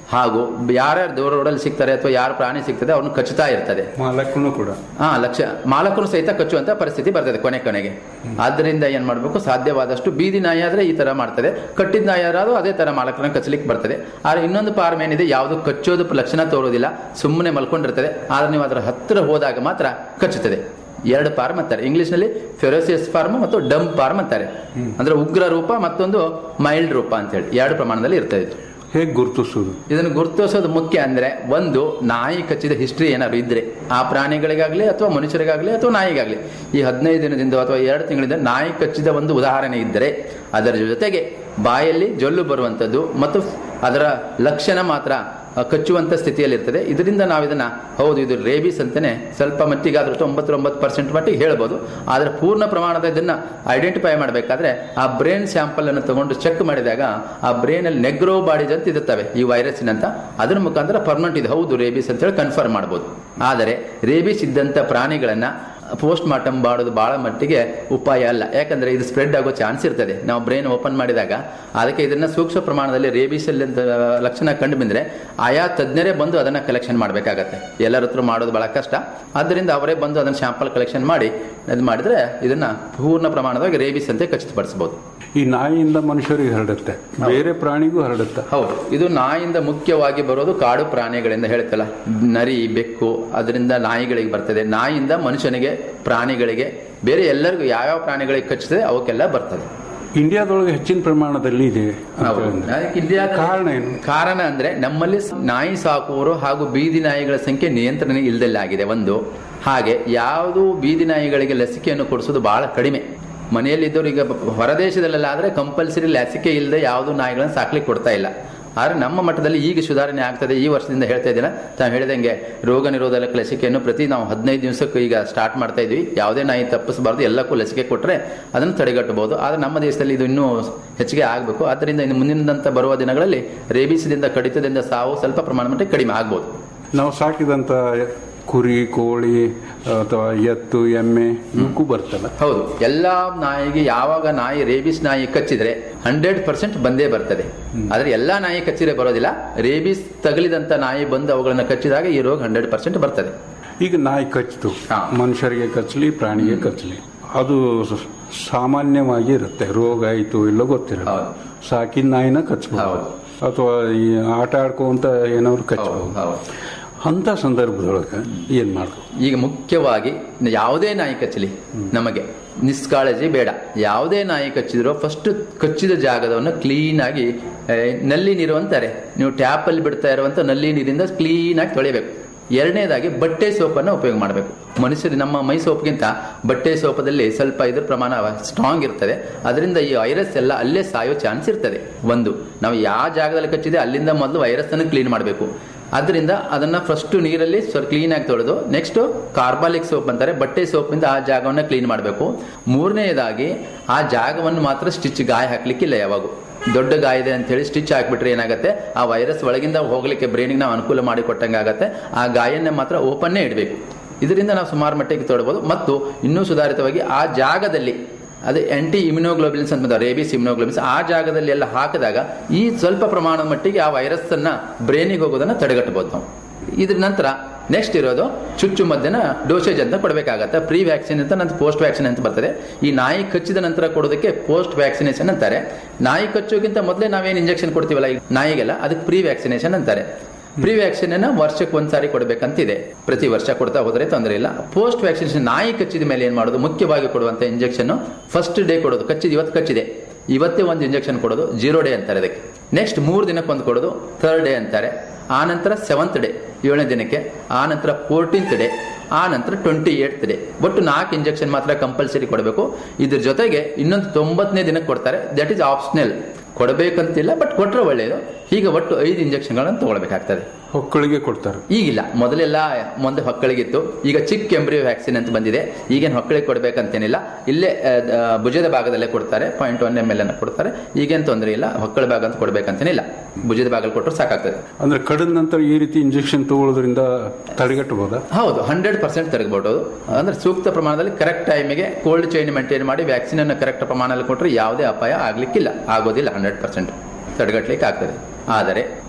ಹಾಗೂ ಯಾರ್ಯಾರು ದೂರ ರೋಡಲ್ಲಿ ಸಿಗ್ತಾರೆ ಅಥವಾ ಯಾರು ಪ್ರಾಣಿ ಸಿಗ್ತದೆ ಅವ್ರನ್ನ ಕಚ್ಚುತ್ತಾ ಇರ್ತದೆ ಮಾಲಕನು ಕೂಡ ಹಾ ಲಕ್ಷ ಮಾಲಕರು ಸಹಿತ ಕಚ್ಚುವಂತ ಪರಿಸ್ಥಿತಿ ಬರ್ತದೆ ಕೊನೆ ಕೊನೆಗೆ ಆದ್ದರಿಂದ ಏನ್ ಮಾಡಬೇಕು ಸಾಧ್ಯವಾದಷ್ಟು ಬೀದಿ ನಾಯಿ ಆದ್ರೆ ಈ ತರ ಮಾಡ್ತದೆ ಕಟ್ಟಿದ ನಾಯಿ ಆದ್ರೂ ಅದೇ ತರ ಮಾಲಕರನ್ನ ಕಚ್ಚಲಿಕ್ಕೆ ಬರ್ತದೆ ಆದ್ರೆ ಇನ್ನೊಂದು ಪಾರ್ಮ್ ಏನಿದೆ ಯಾವುದು ಕಚ್ಚೋದು ಲಕ್ಷಣ ತೋರೋದಿಲ್ಲ ಸುಮ್ಮನೆ ಮಲ್ಕೊಂಡಿರ್ತದೆ ಆದ್ರೆ ನೀವು ಅದರ ಹತ್ತಿರ ಹೋದಾಗ ಮಾತ್ರ ಕಚ್ಚುತ್ತದೆ ಎರಡು ಫಾರ್ಮ್ ಅಂತಾರೆ ಇಂಗ್ಲಿಷ್ ನಲ್ಲಿ ಫೆರೋಸಿಯಸ್ ಫಾರ್ಮ್ ಮತ್ತು ಡಂಪ್ ಫಾರ್ಮ್ ಅಂತಾರೆ ಅಂದ್ರೆ ಉಗ್ರ ರೂಪ ಮತ್ತೊಂದು ಮೈಲ್ಡ್ ರೂಪ ಅಂತ ಹೇಳಿ ಎರಡು ಪ್ರಮಾಣದಲ್ಲಿ ಇರ್ತದೆ ಇದು. ಹೇಗೆ ಗುರುತಿಸೋದು ಇದನ್ನು ಗುರುತಿಸೋದು ಮುಖ್ಯ ಅಂದ್ರೆ ಒಂದು ನಾಯಿ ಕಚ್ಚಿದ ಹಿಸ್ಟ್ರಿ ಏನಾದ್ರು ಇದ್ರೆ ಆ ಪ್ರಾಣಿಗಳಿಗಾಗ್ಲಿ ಅಥವಾ ಮನುಷ್ಯರಿಗಾಗ್ಲಿ ಅಥವಾ ನಾಯಿಗಾಗ್ಲಿ ಈ ಹದಿನೈದು ದಿನದಿಂದ ಅಥವಾ ಎರಡು ತಿಂಗಳಿಂದ ನಾಯಿ ಕಚ್ಚಿದ ಒಂದು ಉದಾಹರಣೆ ಇದ್ದರೆ ಅದರ ಜೊತೆಗೆ ಬಾಯಲ್ಲಿ ಜೊಲ್ಲು ಬರುವಂತದ್ದು ಮತ್ತು ಅದರ ಲಕ್ಷಣ ಮಾತ್ರ ಆ, ಕಚ್ಚುವಂತ ಸ್ಥಿತಿಯಲ್ಲಿರ್ತದೆ ಇದರಿಂದ ನಾವು ಇದನ್ನ ಹೌದು ಇದು ರೇಬಿಸ್ ಅಂತಾನೆ ಸ್ವಲ್ಪ ಮಟ್ಟಿಗಾದ್ರೂ ತೊಂಬತ್ತೊಂಬತ್ತು ಪರ್ಸೆಂಟ್ ಮಟ್ಟಿಗೆ ಹೇಳ್ಬೋದು ಆದ್ರೆ ಪೂರ್ಣ ಪ್ರಮಾಣದ ಇದನ್ನ ಐಡೆಂಟಿಫೈ ಮಾಡಬೇಕಾದ್ರೆ ಆ ಬ್ರೈನ್ ಸ್ಯಾಂಪಲ್ ಅನ್ನು ತಗೊಂಡು ಚೆಕ್ ಮಾಡಿದಾಗ ಆ ಬ್ರೈನ್ ಅಲ್ಲಿ ನೆಗ್ರೋ ಬಾಡೀಸ್ ಅಂತ ಇರುತ್ತವೆ ಈ ವೈರಸ್ಸಿನಂತ ಅದ್ರ ಮುಖಾಂತರ ಪರ್ಮನೆಂಟ್ ಇದು ಹೌದು ರೇಬಿಸ್ ಅಂತ ಹೇಳಿ ಕನ್ಫರ್ಮ್ ಮಾಡಬಹುದು ಆದರೆ ರೇಬಿಸ್ ಇದ್ದಂತ ಪ್ರಾಣಿಗಳನ್ನ ಪೋಸ್ಟ್ ಮಾರ್ಟಮ್ ಮಾಡೋದು ಬಹಳ ಮಟ್ಟಿಗೆ ಉಪಾಯ ಅಲ್ಲ ಯಾಕಂದ್ರೆ ಇದು ಸ್ಪ್ರೆಡ್ ಆಗೋ ಚಾನ್ಸ್ ಇರ್ತದೆ ನಾವು ಬ್ರೈನ್ ಓಪನ್ ಮಾಡಿದಾಗ ಅದಕ್ಕೆ ಇದನ್ನ ಸೂಕ್ಷ್ಮ ಪ್ರಮಾಣದಲ್ಲಿ ರೇಬಿಸ್ ಅಲ್ಲಿ ಅಂತ ಲಕ್ಷಣ ಕಂಡು ಬಂದ್ರೆ ಆಯಾ ತಜ್ಞರೇ ಬಂದು ಅದನ್ನ ಕಲೆಕ್ಷನ್ ಮಾಡಬೇಕಾಗತ್ತೆ ಎಲ್ಲರ ಹತ್ರ ಮಾಡೋದು ಬಹಳ ಕಷ್ಟ ಆದ್ದರಿಂದ ಅವರೇ ಬಂದು ಅದನ್ನ ಸ್ಯಾಂಪಲ್ ಕಲೆಕ್ಷನ್ ಮಾಡಿ ಇದು ಮಾಡಿದ್ರೆ ಇದನ್ನ ಪೂರ್ಣ ಪ್ರಮಾಣವಾಗಿ ರೇಬಿಸ್ ಅಂತ ಖಚಿತಪಡಿಸಬಹುದು ಈ ನಾಯಿಯಿಂದ ಮನುಷ್ಯರಿಗೆ ಹರಡುತ್ತೆ ಬೇರೆ ಪ್ರಾಣಿಗೂ ಹರಡುತ್ತೆ ಹೌದು ಇದು ನಾಯಿಯಿಂದ ಮುಖ್ಯವಾಗಿ ಬರೋದು ಕಾಡು ಪ್ರಾಣಿಗಳಿಂದ ಹೇಳ್ತಲ್ಲ ನರಿ ಬೆಕ್ಕು ಅದರಿಂದ ನಾಯಿಗಳಿಗೆ ಬರ್ತದೆ ನಾಯಿಯಿಂದ ಮನುಷ್ಯನಿಗೆ ಪ್ರಾಣಿಗಳಿಗೆ ಬೇರೆ ಎಲ್ಲರಿಗೂ ಯಾವ್ಯಾವ ಪ್ರಾಣಿಗಳಿಗೆ ಕಚ್ಚುತ್ತದೆ ಅವಕ್ಕೆಲ್ಲ ಬರ್ತದೆ ಇಂಡಿಯಾದೊಳಗೆ ಹೆಚ್ಚಿನ ಪ್ರಮಾಣದಲ್ಲಿ ಇದೆ ಅಂತ ಹೇಳಿದ್ರೆ. ಅದಕ್ಕೆ ಇಂಡಿಯಾದ ಕಾರಣ ಏನು ಕಾರಣ ಅಂದ್ರೆ ನಮ್ಮಲ್ಲಿ ಸ- ನಾಯಿ ಸಾಕುವವರು ಹಾಗೂ ಬೀದಿ ನಾಯಿಗಳ ಸಂಖ್ಯೆ ನಿಯಂತ್ರಣ ಇಲ್ಲದಲ್ಲಾಗಿದೆ ಒಂದು ಹಾಗೆ ಯಾವುದು ಬೀದಿ ನಾಯಿಗಳಿಗೆ ಲಸಿಕೆಯನ್ನು ಕೊಡಿಸೋದು ಬಹಳ ಕಡಿಮೆ ಮನೆಯಲ್ಲಿದ್ದವರು ಈಗ ಬ- ಹೊರದೇಶದಲ್ಲೆಲ್ಲ ಆದ್ರೆ ಕಂಪಲ್ಸರಿ ಲಸಿಕೆ ಇಲ್ಲದೆ ಯಾವುದು ನಾಯಿಗಳನ್ನ ಸಾಕ್ಲಿಕ್ಕೆ ಕೊಡ್ತಾ ಇಲ್ಲ ಆದ್ರೆ ನಮ್ಮ ಮಟ್ಟದಲ್ಲಿ ಈಗ ಸುಧಾರಣೆ ಆಗ್ತದೆ ಈ ವರ್ಷದಿಂದ ಹೇಳ್ತಾ ಇದ್ದೀನ ತಾವು ಹೇಳಿದಂಗೆ ರೋಗ ನಿರೋಧಕ ಲಸಿಕೆಯನ್ನು ಪ್ರತಿ ನಾವು ಹದಿನೈದು ದಿವಸಕ್ಕೂ ಈಗ ಸ್ಟಾರ್ಟ್ ಮಾಡ್ತಾ ಇದ್ವಿ ಯಾವುದೇ ನಾಯಿ ತಪ್ಪಿಸಬಾರ್ದು ಎಲ್ಲಕ್ಕೂ ಲಸಿಕೆ ಕೊಟ್ಟರೆ ಅದನ್ನು ತಡೆಗಟ್ಟಬಹುದು ಆದ್ರೆ ನಮ್ಮ ದೇಶದಲ್ಲಿ ಇದು ಇನ್ನೂ ಹೆಚ್ಚಿಗೆ ಆಗಬೇಕು ಆದ್ದರಿಂದ ಇನ್ನು ಮುಂದಿನಂತ ಬರುವ ದಿನಗಳಲ್ಲಿ ರೇಬಿಸ್ದಿಂದ ಕಡಿತದಿಂದ ಸಾವು ಸ್ವಲ್ಪ ಪ್ರಮಾಣ ಮಟ್ಟಿಗೆ ಕಡಿಮೆ ಆಗ್ಬೋದು ನಾವು ಸಾಕಿದಂತ ಕುರಿ ಕೋಳಿ ಅಥವಾ ಎತ್ತು ಎಮ್ಮೆ ಇವಕ್ಕೂ ಬರ್ತಲ್ಲ ಹೌದು ಎಲ್ಲಾ ನಾಯಿಗೆ ಯಾವಾಗ ನಾಯಿ ರೇಬಿಸ್ ನಾಯಿ ಕಚ್ಚಿದ್ರೆ ಹಂಡ್ರೆಡ್ ಪರ್ಸೆಂಟ್ ಬಂದೇ ಬರ್ತದೆ ಆದ್ರೆ ಎಲ್ಲಾ ನಾಯಿ ಕಚ್ಚಿದ್ರೆ ಬರೋದಿಲ್ಲ ರೇಬಿಸ್ ತಗಲಿದಂತ ನಾಯಿ ಬಂದು ಅವುಗಳನ್ನ ಕಚ್ಚಿದಾಗ ಈ ರೋಗ ಹಂಡ್ರೆಡ್ ಪರ್ಸೆಂಟ್ ಬರ್ತದೆ ಈಗ ನಾಯಿ ಕಚ್ಚಿತು ಮನುಷ್ಯರಿಗೆ ಕಚ್ಚಲಿ ಪ್ರಾಣಿಗೆ ಕಚ್ಚಲಿ ಅದು ಸ- ಸಾಮಾನ್ಯವಾಗಿ ಇರುತ್ತೆ ರೋಗ ಆಯ್ತು ಇಲ್ಲ ಗೊತ್ತಿರಲ್ಲ ಸಾಕಿದ ನಾಯಿನ ಕಚ್ಚಬಹುದು ಅಥವಾ ಈ ಆಟ ಆಡ್ಕೊಂತ ಏನಾದ್ರು ಕಚ್ಚಬಹುದು ಅಂತ ಸಂದರ್ಭದೊಳಗೆ ಏನ್ ಮಾಡ್ಬೇಕು ಈಗ ಮುಖ್ಯವಾಗಿ ಯಾವುದೇ ನಾಯಿ ಕಚ್ಚಲಿ ನಮಗೆ ನಿಷ್ಕಾಳಜಿ ಬೇಡ ಯಾವುದೇ ನಾಯಿ ಕಚ್ಚಿದ್ರು ಫಸ್ಟ್ ಕಚ್ಚಿದ ಜಾಗದವನ್ನು ಕ್ಲೀನ್ ಆಗಿ ಆ, ನಲ್ಲಿ ನೀರು ಅಂತಾರೆ ನೀವು ಟ್ಯಾಪ್ ಅಲ್ಲಿ ಬಿಡ್ತಾ ಇರುವಂತ ನಲ್ಲಿ ನೀರಿಂದ ಕ್ಲೀನ್ ಆಗಿ ತೊಳಿಬೇಕು ಎರಡನೇದಾಗಿ ಬಟ್ಟೆ ಸೋಪನ್ನು ಉಪಯೋಗ ಮಾಡಬೇಕು ಮನುಷ್ಯರು ನಮ್ಮ ಮೈ ಸೋಪ್ಗಿಂತ ಬಟ್ಟೆ ಸೋಪದಲ್ಲಿ ಸ್ವಲ್ಪ ಇದ್ರ ಪ್ರಮಾಣ ಸ್ಟ್ರಾಂಗ್ ಇರ್ತದೆ ಅದರಿಂದ ಈ ವೈರಸ್ ಎಲ್ಲ ಅಲ್ಲೇ ಸಾಯೋ ಚಾನ್ಸ್ ಇರ್ತದೆ ಒಂದು ನಾವು ಯಾವ ಜಾಗದಲ್ಲಿ ಕಚ್ಚಿದೆ ಅಲ್ಲಿಂದ ಮೊದಲು ವೈರಸ್ ಅನ್ನು ಕ್ಲೀನ್ ಮಾಡಬೇಕು ಅದರಿಂದ ಅದನ್ನ ಫಸ್ಟ್ ನೀರಲ್ಲಿ ಕ್ಲೀನ್ ಆಗಿ ತೊಳೆದು ನೆಕ್ಸ್ಟ್ ಕಾರ್ಬಾಲಿಕ್ ಸೋಪ್ ಅಂತಾರೆ ಬಟ್ಟೆ ಸೋಪಿಂದ ಆ ಜಾಗವನ್ನ ಕ್ಲೀನ್ ಮಾಡಬೇಕು ಮೂರನೆಯದಾಗಿ ಆ ಜಾಗವನ್ನು ಮಾತ್ರ ಸ್ಟಿಚ್ ಗಾಯ ಹಾಕ್ಲಿಕ್ಕಿಲ್ಲ ಯಾವಾಗೂ ದೊಡ್ಡ ಗಾಯ ಇದೆ ಅಂತ ಹೇಳಿ ಸ್ಟಿಚ್ ಹಾಕ್ಬಿಟ್ರೆ ಏನಾಗುತ್ತೆ ಆ ವೈರಸ್ ಒಳಗಿಂದ ಹೋಗ್ಲಿಕ್ಕೆ ಬ್ರೈನಿಗೆ ನಾವು ಅನುಕೂಲ ಮಾಡಿ ಕೊಟ್ಟಂಗೆ ಆಗುತ್ತೆ ಆ ಗಾಯನ್ನ ಮಾತ್ರ ಓಪನ್ನೇ ಇಡಬೇಕು ಇದರಿಂದ ನಾವು ಸುಮಾರು ಮಟ್ಟಿಗೆ ತೊಡಬಹುದು ಮತ್ತು ಇನ್ನೂ ಸುಧಾರಿತವಾಗಿ ಆ ಜಾಗದಲ್ಲಿ ಅದು ಆಂಟಿ ಇಮ್ಯುನೋಗ್ಲೋಬಿನ್ಸ್ ಅಂತ ಬಂದಾವ ರೇಬಿಸ್ ಇಮ್ಯುನೋಗ್ಲೋಬಿನ್ಸ್ ಆ ಜಾಗದಲ್ಲಿ ಎಲ್ಲ ಹಾಕಿದಾಗ ಈ ಸ್ವಲ್ಪ ಪ್ರಮಾಣದ ಮಟ್ಟಿಗೆ ಆ ವೈರಸ್ ಅನ್ನ ಬ್ರೈನಿಗೆ ಹೋಗೋದನ್ನ ತಡೆಗಟ್ಟಬಹುದು ನಾವು ಇದ್ರ ನಂತರ ನೆಕ್ಸ್ಟ್ ಇರೋದು ಚುಚ್ಚು ಮದ್ದಿನ ಡೋಸೇಜ್ ಅಂತ ಕೊಡಬೇಕಾಗತ್ತೆ ಪ್ರೀ ವ್ಯಾಕ್ಸಿನ್ ಅಂತ ನಂತರ ಪೋಸ್ಟ್ ವ್ಯಾಕ್ಸಿನ್ ಅಂತ ಬರ್ತದೆ ಈ ನಾಯಿ ಕಚ್ಚಿದ ನಂತರ ಕೊಡೋದಕ್ಕೆ ಪೋಸ್ಟ್ ವ್ಯಾಕ್ಸಿನೇಷನ್ ಅಂತಾರೆ ನಾಯಿ ಕಚ್ಚೋಕ್ಕಿಂತ ಮೊದಲೇ ನಾವೇನು ಇಂಜೆಕ್ಷನ್ ಕೊಡ್ತೀವಲ್ಲ ಈ ನಾಯಿಗೆಲ್ಲ ಅದಕ್ಕೆ ಪ್ರೀ ವ್ಯಾಕ್ಸಿನೇಷನ್ ಅಂತಾರೆ ಪ್ರೀ ವ್ಯಾಕ್ಸಿನ್ ಅನ್ನ ವರ್ಷಕ್ಕೆ ಒಂದ್ಸಾರಿ ಕೊಡಬೇಕಂತಿದೆ ಪ್ರತಿ ವರ್ಷ ಕೊಡ್ತಾ ಹೋದ್ರೆ ತೊಂದರೆ ಇಲ್ಲ ಪೋಸ್ಟ್ ವ್ಯಾಕ್ಸಿನೇಷನ್ ನಾಯಿ ಕಚ್ಚಿದ ಮೇಲೆ ಏನ್ ಮಾಡೋದು ಮುಖ್ಯವಾಗಿ ಕೊಡುವಂತ ಇಂಜೆಕ್ಷನ್ ಫಸ್ಟ್ ಡೇ ಕೊಡೋದು ಕಚ್ಚಿದ ಇವತ್ತು ಕಚ್ಚಿದೆ ಇವತ್ತೇ ಒಂದು ಇಂಜೆಕ್ಷನ್ ಕೊಡೋದು ಜೀರೋ ಡೇ ಅಂತಾರೆ ಅದಕ್ಕೆ ನೆಕ್ಸ್ಟ್ ಮೂರು ದಿನಕ್ಕೆ ಒಂದು ಕೊಡೋದು ಥರ್ಡ್ ಡೇ ಅಂತಾರೆ ಆ ನಂತರ ಸೆವೆಂತ್ ಡೇ ಏಳನೇ ದಿನಕ್ಕೆ ಆ ನಂತರ ಫೋರ್ಟೀನ್ತ್ ಡೇ ಆ ನಂತರ ಟ್ವೆಂಟಿ ಏಟ್ ಡೇ ಒಟ್ಟು ನಾಲ್ಕು ಇಂಜೆಕ್ಷನ್ ಮಾತ್ರ ಕಂಪಲ್ಸರಿ ಕೊಡಬೇಕು ಇದ್ರ ಜೊತೆಗೆ ಇನ್ನೊಂದು ತೊಂಬತ್ತನೇ ದಿನಕ್ಕೆ ಕೊಡ್ತಾರೆ ದಟ್ ಈಸ್ ಆಪ್ಷನಲ್ ಕೊಡಬೇಕಂತಿಲ್ಲ ಬಟ್ ಕೊಟ್ರೆ ಒಳ್ಳೆಯದು ಹೀಗೆ ಒಟ್ಟು ಐದು ಇಂಜೆಕ್ಷನ್ಗಳನ್ನು ತಗೊಳ್ಬೇಕಾಗ್ತದೆ ಹೊಕ್ಕಳಿಗೆ ಕೊಡ್ತಾರೆ ಈಗಿಲ್ಲ ಮೊದಲೆಲ್ಲ ಮುಂದೆ ಹೊಕ್ಕಳಿಗಿತ್ತು ಈಗ ಚಿಕ್ಕ ಎಂಬ್ರಿಯೋ ವ್ಯಾಕ್ಸಿನ್ ಅಂತ ಬಂದಿದೆ ಈಗೇನು ಹೊಕ್ಕಳಿಗೆ ಕೊಡಬೇಕಂತೇನಿಲ್ಲ ಇಲ್ಲೇ ಆ, ಆ, ಭುಜದ ಭಾಗದಲ್ಲೇ ಕೊಡ್ತಾರೆ ಪಾಯಿಂಟ್ ಒನ್ ಎಮ್ ಎಲ್ ಅನ್ನ ಕೊಡ್ತಾರೆ ಈಗೇನು ತೊಂದರೆ ಇಲ್ಲ ಹೊಕ್ಕಳ ಭಾಗ ಅಂತ ಕೊಡಬೇಕಂತೇನಿಲ್ಲ ಭುಜದ ಭಾಗದಲ್ಲಿ ಕೊಟ್ಟರು ಸಾಕಾಗ್ತದೆ ಅಂದ್ರೆ ಕಡಿದ ನಂತರ ಈ ರೀತಿ ಇಂಜೆಕ್ಷನ್ ತಗೊಳ್ಳೋದ್ರಿಂದ ತಡೆಗಟ್ಟಬಹುದಾ ಹೌದು ಹಂಡ್ರೆಡ್ ಪರ್ಸೆಂಟ್ ತೆಗೆದ್ಬೋದು ಅಂದ್ರೆ ಸೂಕ್ತ ಪ್ರಮಾಣದಲ್ಲಿ ಕರೆಕ್ಟ್ ಟೈಮಿಗೆ ಕೋಲ್ಡ್ ಚೈನ್ ಮೇಂಟೈನ್ ಮಾಡಿ ವ್ಯಾಕ್ಸಿನ್ ಅನ್ನು ಕರೆಕ್ಟ್ ಪ್ರಮಾಣದಲ್ಲಿ ಕೊಟ್ಟರೆ ಯಾವುದೇ ಅಪಾಯ ಆಗ್ಲಿಕ್ಕಿಲ್ಲ ಆಗೋದಿಲ್ಲ ಹಂಡ್ರೆಡ್ ಪರ್ಸೆಂಟ್ ತಡೆಗಟ್ಟಲಿಕ್ಕೆ ಆಗ್ತದೆ ಆದರೆ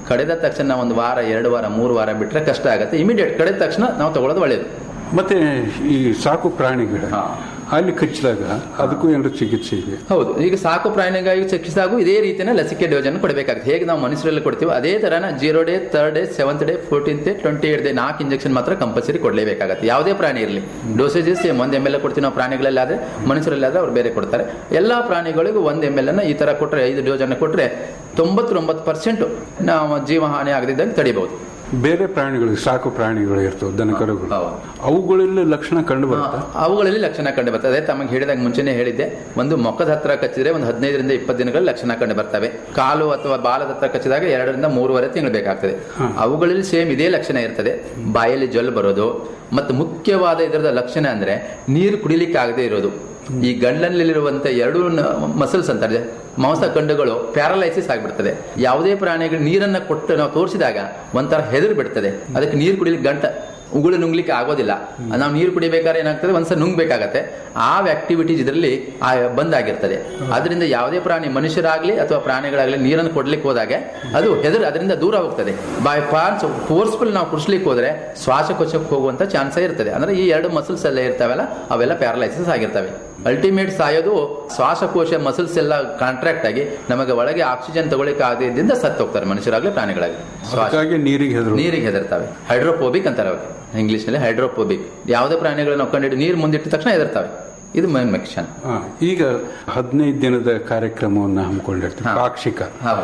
ಕಡಿದ ತಕ್ಷಣ ಒಂದು ವಾರ ಎರಡು ವಾರ ಮೂರು ವಾರ ಬಿಟ್ರೆ ಕಷ್ಟ ಆಗುತ್ತೆ ಇಮಿಡಿಯೇಟ್ ಕಡಿದ ತಕ್ಷಣ ನಾವು ತಗೊಳ್ಳೋದು ಒಳ್ಳೇದು ಮತ್ತೆ ಈ ಸಾಕು ಪ್ರಾಣಿಗಳ ಅಲ್ಲಿ ಕಚ್ಚಿದಾಗ ಅದಕ್ಕೂ ಏನಾದ್ರು ಚಿಕಿತ್ಸೆ ಇದೆ ಹೌದು ಈಗ ಸಾಕು ಪ್ರಾಣಿಗಾಗಿ ಚಿಕಿತ್ಸಾಗೂ ಇದೇ ರೀತಿಯ ಲಸಿಕೆ ಡೋಸ್ ಅನ್ನು ಕೊಡಬೇಕಾಗುತ್ತೆ ಹೇಗೆ ನಾವು ಮನುಷ್ಯರಲ್ಲಿ ಕೊಡ್ತೀವಿ ಅದೇ ತರನ zero day third day seventh day fourteenth day twenty eight day ನಾಲ್ಕು ಇಂಜೆಕ್ಷನ್ ಮಾತ್ರ ಕಂಪಲ್ಸರಿ ಕೊಡಲೇಬೇಕಾಗುತ್ತೆ ಯಾವುದೇ ಪ್ರಾಣಿ ಇರಲಿ ಡೋಸೇಜಸ್ ಒಂದ್ ಎಮ್ ಎಲ್ ಕೊಡ್ತೀವಿ ನಾವು ಪ್ರಾಣಿಗಳಲ್ಲಿ ಆದ್ರೆ ಮನುಷ್ಯರಲ್ಲಿ ಆದ್ರೆ ಅವ್ರು ಬೇರೆ ಕೊಡ್ತಾರೆ ಎಲ್ಲಾ ಪ್ರಾಣಿಗಳಿಗೂ ಒಂದ್ ಎಮ್ ಎಲ್ ಅನ್ನ ಈ ತರ ಕೊಟ್ಟರೆ ಐದು ಡೋಸ್ ಅನ್ನು ಕೊಟ್ಟರೆ ತೊಂಬತ್ತೊಂಬತ್ತು ಪರ್ಸೆಂಟ್ ನಾವು ಜೀವಹಾನಿ ಆಗದಿದ್ದಂಗೆ ತಡಿಬಹುದು ಬೇರೆ ಪ್ರಾಣಿಗಳು ಸಾಕು ಪ್ರಾಣಿಗಳು ಇರ್ತವೆ ದನ ಕರುಗಳು ಅವುಗಳಲ್ಲಿ ಲಕ್ಷಣ ಕಂಡು ಬರುತ್ತೆ ಅವುಗಳಲ್ಲಿ ಲಕ್ಷಣ ಕಂಡು ಬರ್ತದೆ ತಮಗೆ ಹೇಳಿದಾಗ ಮುಂಚೆನೆ ಹೇಳಿದ್ದೆ ಒಂದು ಮೊಕ್ಕದ ಹತ್ರ ಕಚ್ಚಿದ್ರೆ ಒಂದು ಹದಿನೈದರಿಂದ ಇಪ್ಪತ್ತು ದಿನಗಳ ಲಕ್ಷಣ ಕಂಡು ಬರ್ತವೆ ಕಾಲು ಅಥವಾ ಬಾಲದ ಹತ್ರ ಕಚ್ಚಿದಾಗ ಎರಡರಿಂದ ಮೂರುವರೆ ತಿಂಗಳು ಬೇಕಾಗ್ತದೆ ಅವುಗಳಲ್ಲಿ ಸೇಮ್ ಇದೇ ಲಕ್ಷಣ ಇರ್ತದೆ ಬಾಯಲ್ಲಿ ಜೊಲ್ ಬರೋದು ಮತ್ತು ಮುಖ್ಯವಾದ ಇದರದ ಲಕ್ಷಣ ಅಂದ್ರೆ ನೀರು ಕುಡಿಲಿಕ್ಕೆ ಆಗದೆ ಇರೋದು ಈ ಗಂಡನಲ್ಲಿರುವಂತ ಎರಡು ಮಸಲ್ಸ್ ಅಂತಾರೆ ಮಾಂಸ ಕಂಡುಗಳು ಪ್ಯಾರಲೈಸಿಸ್ ಆಗಿಬಿಡ್ತದೆ ಯಾವುದೇ ಪ್ರಾಣಿಗಳು ನೀರನ್ನ ಕೊಟ್ಟು ನಾವು ತೋರಿಸಿದಾಗ ಒಂಥರ ಹೆದರ್ ಬಿಡ್ತದೆ ಅದಕ್ಕೆ ನೀರು ಕುಡಿಲಿಕ್ಕೆ ಗಂಟ ಉಗುಳು ನುಂಗ್ಲಿಕ್ಕೆ ಆಗೋದಿಲ್ಲ ನಾವು ನೀರು ಕುಡಿಬೇಕಾದ್ರೆ ಏನಾಗ್ತದೆ ಒಂದ್ಸಲ ನುಂಗ್ಬೇಕಾಗತ್ತೆ ಆ ಆಕ್ಟಿವಿಟೀಸ್ ಇದರಲ್ಲಿ ಬಂದಾಗಿರ್ತದೆ ಅದರಿಂದ ಯಾವುದೇ ಪ್ರಾಣಿ ಮನುಷ್ಯರಾಗ್ಲಿ ಅಥವಾ ಪ್ರಾಣಿಗಳಾಗ್ಲಿ ನೀರನ್ನು ಕೊಡ್ಲಿಕ್ಕೆ ಹೋದಾಗ ಅದು ಹೆದರ್ ಅದರಿಂದ ದೂರ ಹೋಗ್ತದೆ ಬೈ ಪಾರ್ಸ್ ಫೋರ್ಸ್ಫುಲ್ ನಾವು ಕುಡಿಸ್ಲಿಕ್ಕೆ ಹೋದ್ರೆ ಶ್ವಾಸಕೋಶಕ್ಕೆ ಹೋಗುವಂತ ಚಾನ್ಸ್ ಇರ್ತದೆ ಅಂದ್ರೆ ಈ ಎರಡು ಮಸಲ್ಸ್ ಎಲ್ಲ ಇರ್ತಾವಲ್ಲ ಅವೆಲ್ಲ ಪ್ಯಾರಲೈಸಿಸ್ ಆಗಿರ್ತವೆ ಅಲ್ಟಿಮೇಟ್ ಸಾಯೋದು ಶ್ವಾಸಕೋಶ ಮಸಲ್ಸ್ ಎಲ್ಲ ಕಾಂಟ್ರಾಕ್ಟ್ ಆಗಿ ನಮಗೆ ಒಳಗೆ ಆಕ್ಸಿಜನ್ ತಗೊಳ್ಳಿಕ್ಕೆ ಆಗದಿಂದ ಸತ್ತು ಹೋಗ್ತಾರೆ ಮನುಷ್ಯರಾಗ್ಲಿ ಪ್ರಾಣಿಗಳಾಗ್ಲಿ ಹಾಗಾಗಿ ನೀರಿಗೆ ಹೆದರು ನೀರಿಗೆ ಹೆದರ್ತಾವೆ ಹೈಡ್ರೋಫೋಬಿಕ್ ಅಂತಾರೆ ಅವಾಗ ಇಂಗ್ಲಿಷ್ ನಲ್ಲಿ ಹೈಡ್ರೋಫೋಬಿಕ್ ಯಾವುದೇ ಪ್ರಾಣಿಗಳನ್ನ ನಾವು ಕಂಡು ನೀರು ಮುಂದಿಟ್ಟ ತಕ್ಷಣ ಹೆದರ್ತಾವೆ ಇದು ಮೈನ್ ಮೆಕ್ಷನ್ ಆ, ಈಗ ಹದಿನೈದು ದಿನದ ಕಾರ್ಯಕ್ರಮವನ್ನು ಹಮ್ಮಿಕೊಂಡಿರ್ತೀವಿ ಪಾಕ್ಷಿಕ